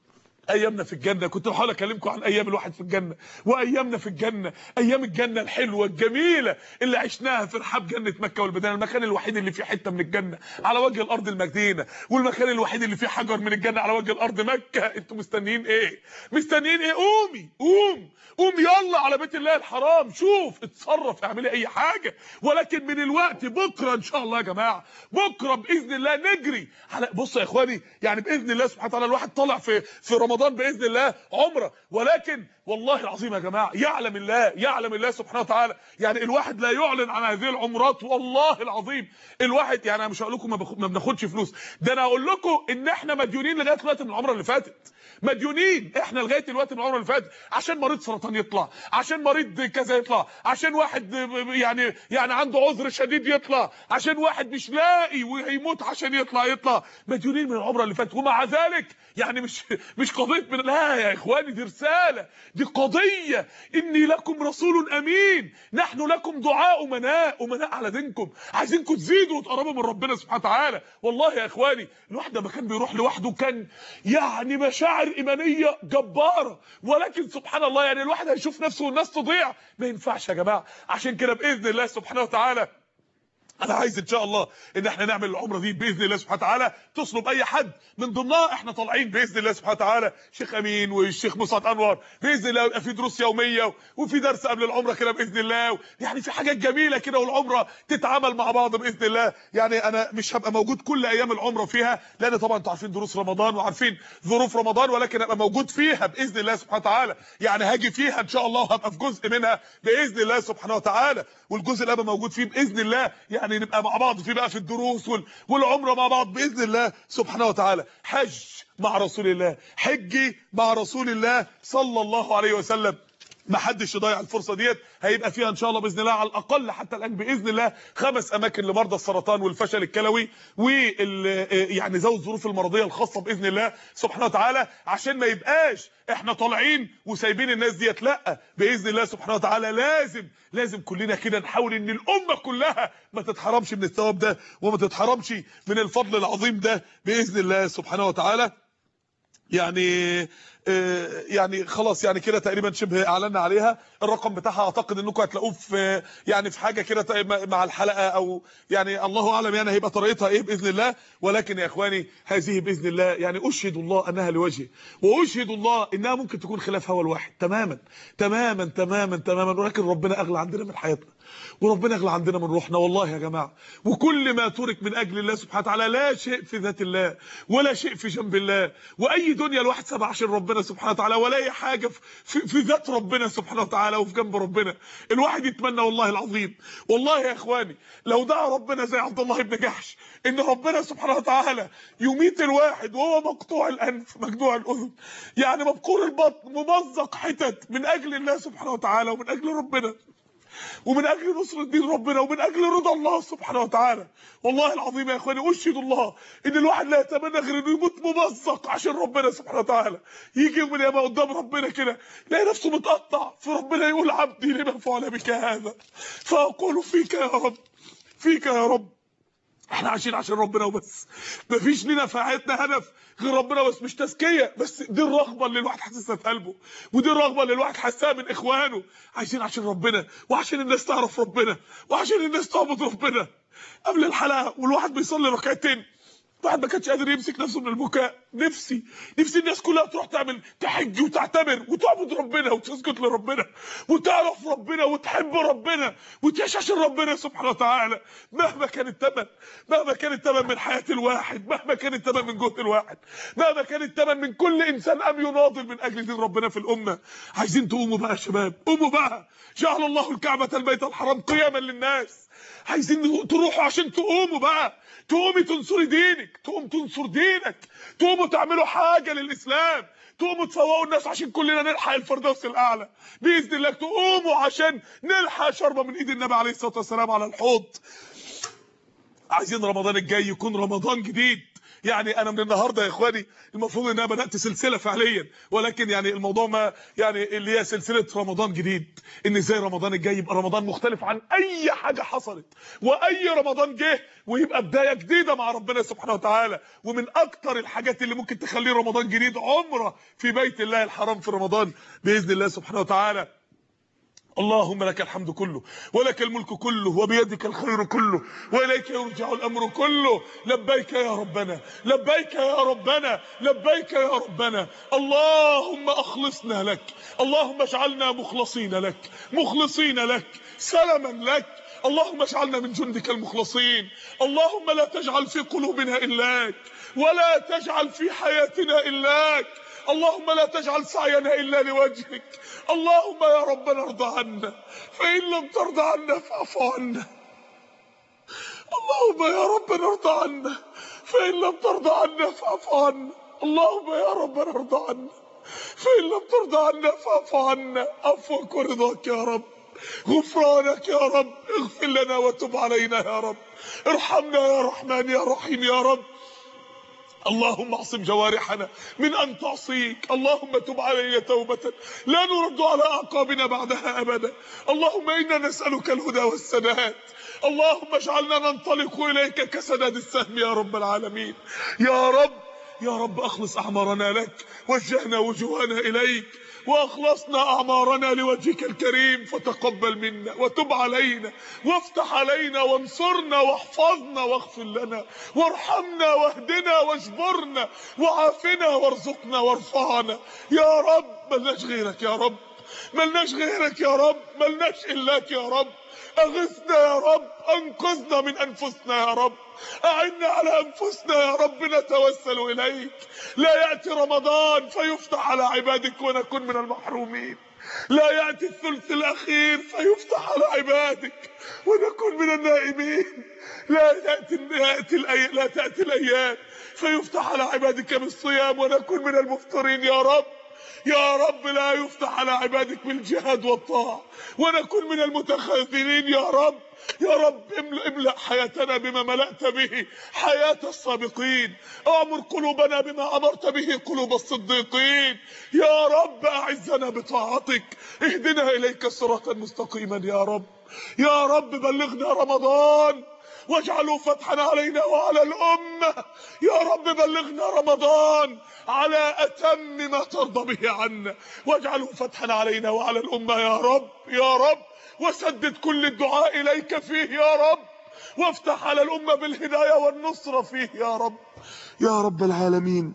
S1: ايامنا في الجنه كنت بحاول اكلمكم عن ايام الواحد في الجنه وايامنا في الجنه ايام الجنه الحلوه الجميله اللي عشناها في رحاب جنه مكه والمدينه المكان الوحيد اللي فيه حته من الجنه على وجه الارض المدينه والمكان الوحيد اللي فيه حجر من الجنه على وجه الارض مكه انتوا مستنيين ايه مستنيين ايه قومي قوم قوم يلا على بيت الله الحرام شوف اتصرف اعملي اي حاجه ولكن من الوقت بكره ان شاء الله يا جماعه بكره باذن الله نجري على بصوا يا اخواني يعني باذن الله سبحانه وتعالى الواحد طالع في في رمضان باذن الله عمره ولكن والله العظيم يا جماعه يعلم الله يعلم الله سبحانه وتعالى يعني الواحد لا يعلن عن هذه العمرات والله العظيم الواحد يعني انا مش هقول لكم ما, بخ... ما بناخدش فلوس ده انا هقول لكم ان احنا مديونين لغايه دلوقتي من العمره اللي فاتت مديونين احنا لغايه دلوقتي من العمره اللي فاتت عشان مريض سرطان يطلع عشان مريض كذا يطلع عشان واحد يعني يعني عنده عذر شديد يطلع عشان واحد مش لاقي وهيموت عشان يطلع يطلع مديونين من العمره اللي فاتت ومع ذلك يعني مش مش قضيه من لا يا اخواني دي رساله دي قضيه اني لكم رسول امين نحن لكم دعاء امناء امناء على دينكم عايزينكم تزيدوا وتقربوا من ربنا سبحانه وتعالى والله يا اخواني الواحد لما كان بيروح لوحده كان يعني مشاعر ايمانيه جباره ولكن سبحان الله يعني الواحد هيشوف نفسه والناس تضيع ما ينفعش يا جماعه عشان كده باذن الله سبحانه وتعالى انا عايز ان شاء الله ان احنا نعمل العمره دي باذن الله سبحانه وتعالى تصلب اي حد من ضمنها احنا طالعين باذن الله سبحانه وتعالى شيخ امين والشيخ مسعد انور باذن الله يبقى في دروس يوميه وفي درس قبل العمره كده باذن الله يعني في حاجات جميله كده والعمره تتعامل مع بعض باذن الله يعني انا مش هبقى موجود كل ايام العمره فيها لان طبعا انتوا عارفين دروس رمضان وعارفين ظروف رمضان ولكن ابقى موجود فيها باذن الله سبحانه وتعالى يعني هاجي فيها ان شاء الله وهبقى في جزء منها باذن الله سبحانه وتعالى والجزء اللي ابقى موجود فيه باذن الله يعني يعني نبقى مع بعض في بقى في الدروس وال- والعمره مع بعض باذن الله سبحانه وتعالى حج مع رسول الله حجي مع رسول الله صلى الله عليه وسلم ما حدش يضيع الفرصه ديت هيبقى فيها ان شاء الله باذن الله على الاقل حتى الان باذن الله خمس اماكن لمرضى السرطان والفشل الكلوي وال يعني ذوي الظروف المرضيه الخاصه باذن الله سبحانه وتعالى عشان ما يبقاش احنا طالعين وسايبين الناس ديت لا باذن الله سبحانه وتعالى لازم لازم كلنا كده نحاول ان الامه كلها ما تتحرمش من الثواب ده وما تتحرمش من الفضل العظيم ده باذن الله سبحانه وتعالى يعني آه، يعني خلاص يعني كده تقريبا شبه اعلنا عليها الرقم بتاعها اعتقد انكم هتلاقوه في يعني في حاجه كده ت- مع الحلقه او يعني الله اعلم يعني هيبقى طريقتها ايه باذن الله ولكن يا اخواني هذه باذن الله يعني اشهد الله انها لوجهه واشهد الله انها ممكن تكون خلاف هوى الواحد تماما تماما تماما تماما ولكن ربنا اغلى عندنا من حياتنا وربنا اغلى عندنا من روحنا والله يا جماعه وكل ما ترك من اجل الله سبحانه وتعالى لا شيء في ذات الله ولا شيء في جنب الله واي دنيا الواحد سابها عشان ربنا سبحانه وتعالى ولا اي حاجه في, في, في ذات ربنا سبحانه وتعالى وفي جنب ربنا الواحد يتمنى والله العظيم والله يا اخواني لو دعا ربنا زي عبد الله بن جحش ان ربنا سبحانه وتعالى يميت الواحد وهو مقطوع الانف مجدوع الاذن يعني مبقور البطن ممزق حتت من اجل الله سبحانه وتعالى ومن اجل ربنا ومن اجل نصر دين ربنا ومن اجل رضا الله سبحانه وتعالى والله العظيم يا اخواني اشهد الله ان الواحد لا يتمنى غير انه يموت ممزق عشان ربنا سبحانه وتعالى يجي يوم من الايام قدام ربنا كده يلاقي نفسه متقطع فربنا يقول عبدي لما فعل بك هذا فاقول فيك يا رب فيك يا رب احنا عايشين عشان ربنا وبس مفيش لينا في حياتنا هدف غير ربنا بس مش تزكيه بس دي الرغبه اللي الواحد حاسسها في قلبه ودي الرغبه اللي الواحد حاسسها من اخوانه عايشين عشان ربنا وعشان الناس تعرف ربنا وعشان الناس تعبد ربنا قبل الحلقه والواحد بيصلي ركعتين الواحد ما كانش قادر يمسك نفسه من البكاء نفسي نفسي الناس كلها تروح تعمل تحج وتعتبر وتعبد ربنا وتسجد لربنا وتعرف ربنا وتحب ربنا وتعيش عشان ربنا سبحانه وتعالى مهما كان الثمن مهما كان الثمن من حياه الواحد مهما كان الثمن من جهد الواحد مهما كان الثمن من كل انسان قام يناضل من اجل دين ربنا في الامه عايزين تقوموا بقى يا شباب قوموا بقى جعل الله الكعبه البيت الحرام قياما للناس عايزين تروحوا عشان تقوموا بقى تقومي تنصري دينك تقوم تنصر دينك تقوموا تعملوا حاجه للاسلام تقوموا تفوقوا الناس عشان كلنا نلحق الفردوس الاعلى باذن الله تقوموا عشان نلحق شربه من ايد النبي عليه الصلاه والسلام على الحوض عايزين رمضان الجاي يكون رمضان جديد يعني انا من النهارده يا اخواني المفروض ان انا بدات سلسله فعليا ولكن يعني الموضوع ما يعني اللي هي سلسله رمضان جديد ان ازاي رمضان الجاي يبقى رمضان مختلف عن اي حاجه حصلت واي رمضان جه ويبقى بدايه جديده مع ربنا سبحانه وتعالى ومن اكتر الحاجات اللي ممكن تخليه رمضان جديد عمره في بيت الله الحرام في رمضان باذن الله سبحانه وتعالى اللهم لك الحمد كله ولك الملك كله وبيدك الخير كله واليك يرجع الامر كله لبيك يا ربنا لبيك يا ربنا لبيك يا ربنا اللهم اخلصنا لك اللهم اجعلنا مخلصين لك مخلصين لك سلما لك اللهم اجعلنا من جندك المخلصين اللهم لا تجعل في قلوبنا الاك ولا تجعل في حياتنا الاك اللهم لا تجعل سعينا الا لوجهك اللهم يا ربنا ارضى عنا فان لم ترضى عنا فاعف عنا اللهم يا ربنا ارضى عنا فان لم ترضى عنا فاعف عنا اللهم يا ربنا ارضى عنا فان لم ترضى عنا فاعف عنا عفوك ورضاك يا رب غفرانك يا رب اغفر لنا وتب علينا يا رب ارحمنا يا رحمن يا رحيم يا رب اللهم اعصم جوارحنا من ان تعصيك اللهم تب علينا توبة لا نرد على اعقابنا بعدها ابدا اللهم انا نسألك الهدى والسداد اللهم اجعلنا ننطلق اليك كسداد السهم يا رب العالمين يا رب يا رب اخلص اعمارنا لك وجهنا وجوهنا اليك واخلصنا اعمارنا لوجهك الكريم فتقبل منا وتب علينا وافتح علينا وانصرنا واحفظنا واغفر لنا وارحمنا واهدنا واجبرنا وعافنا وارزقنا وارفعنا يا رب ملناش غيرك يا رب ملناش غيرك يا رب ملناش الاك يا رب اغثنا يا رب انقذنا من انفسنا يا رب اعنا على انفسنا يا رب نتوسل اليك لا ياتي رمضان فيفتح على عبادك ونكون من المحرومين لا يأتي الثلث الأخير فيفتح على عبادك ونكون من النائمين لا تأتي يأتي الأي... لا تأتي الأيام فيفتح على عبادك بالصيام ونكون من المفطرين يا رب يا رب لا يفتح على عبادك بالجهاد والطاعة ونكون من المتخاذلين يا رب يا رب املأ, املأ حياتنا بما ملأت به حياة السابقين أعمر قلوبنا بما أمرت به قلوب الصديقين يا رب أعزنا بطاعتك اهدنا إليك صراطا مستقيما يا رب يا رب بلغنا رمضان واجعله فتحا علينا وعلى الأمة يا رب بلغنا رمضان على أتم ما ترضى به عنا واجعله فتحا علينا وعلى الأمة يا رب يا رب وسدد كل الدعاء إليك فيه يا رب وافتح على الأمة بالهداية والنصرة فيه يا رب يا رب العالمين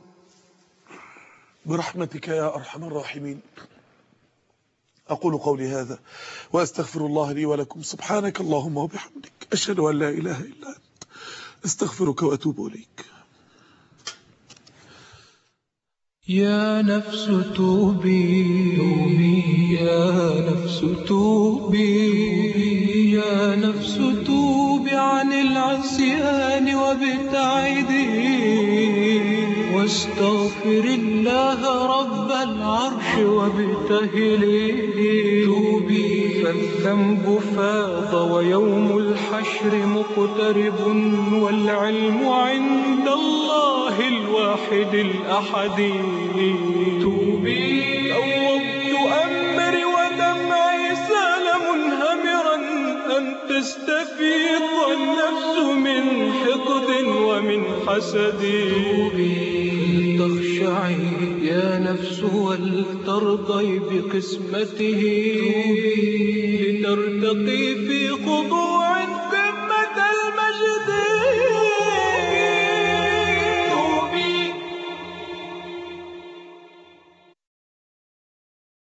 S1: برحمتك يا أرحم الراحمين أقول قولي هذا وأستغفر الله لي ولكم سبحانك اللهم وبحمدك أشهد أن لا إله إلا أنت أستغفرك وأتوب إليك
S2: يا نفس توبي توبي يا نفس توبي يا نفس توبي عن العصيان وابتعدي واستغفر الله رب العرش وابتهلي توبي فالذنب فاض ويوم الحشر مقترب والعلم عند الله الواحد الأحد توبي أوضت أمري ودمعي سال منهمرا أن تستفيض النفس من حقد ومن حسد تخشعي يا نفس ولترضي بقسمته لترتقي في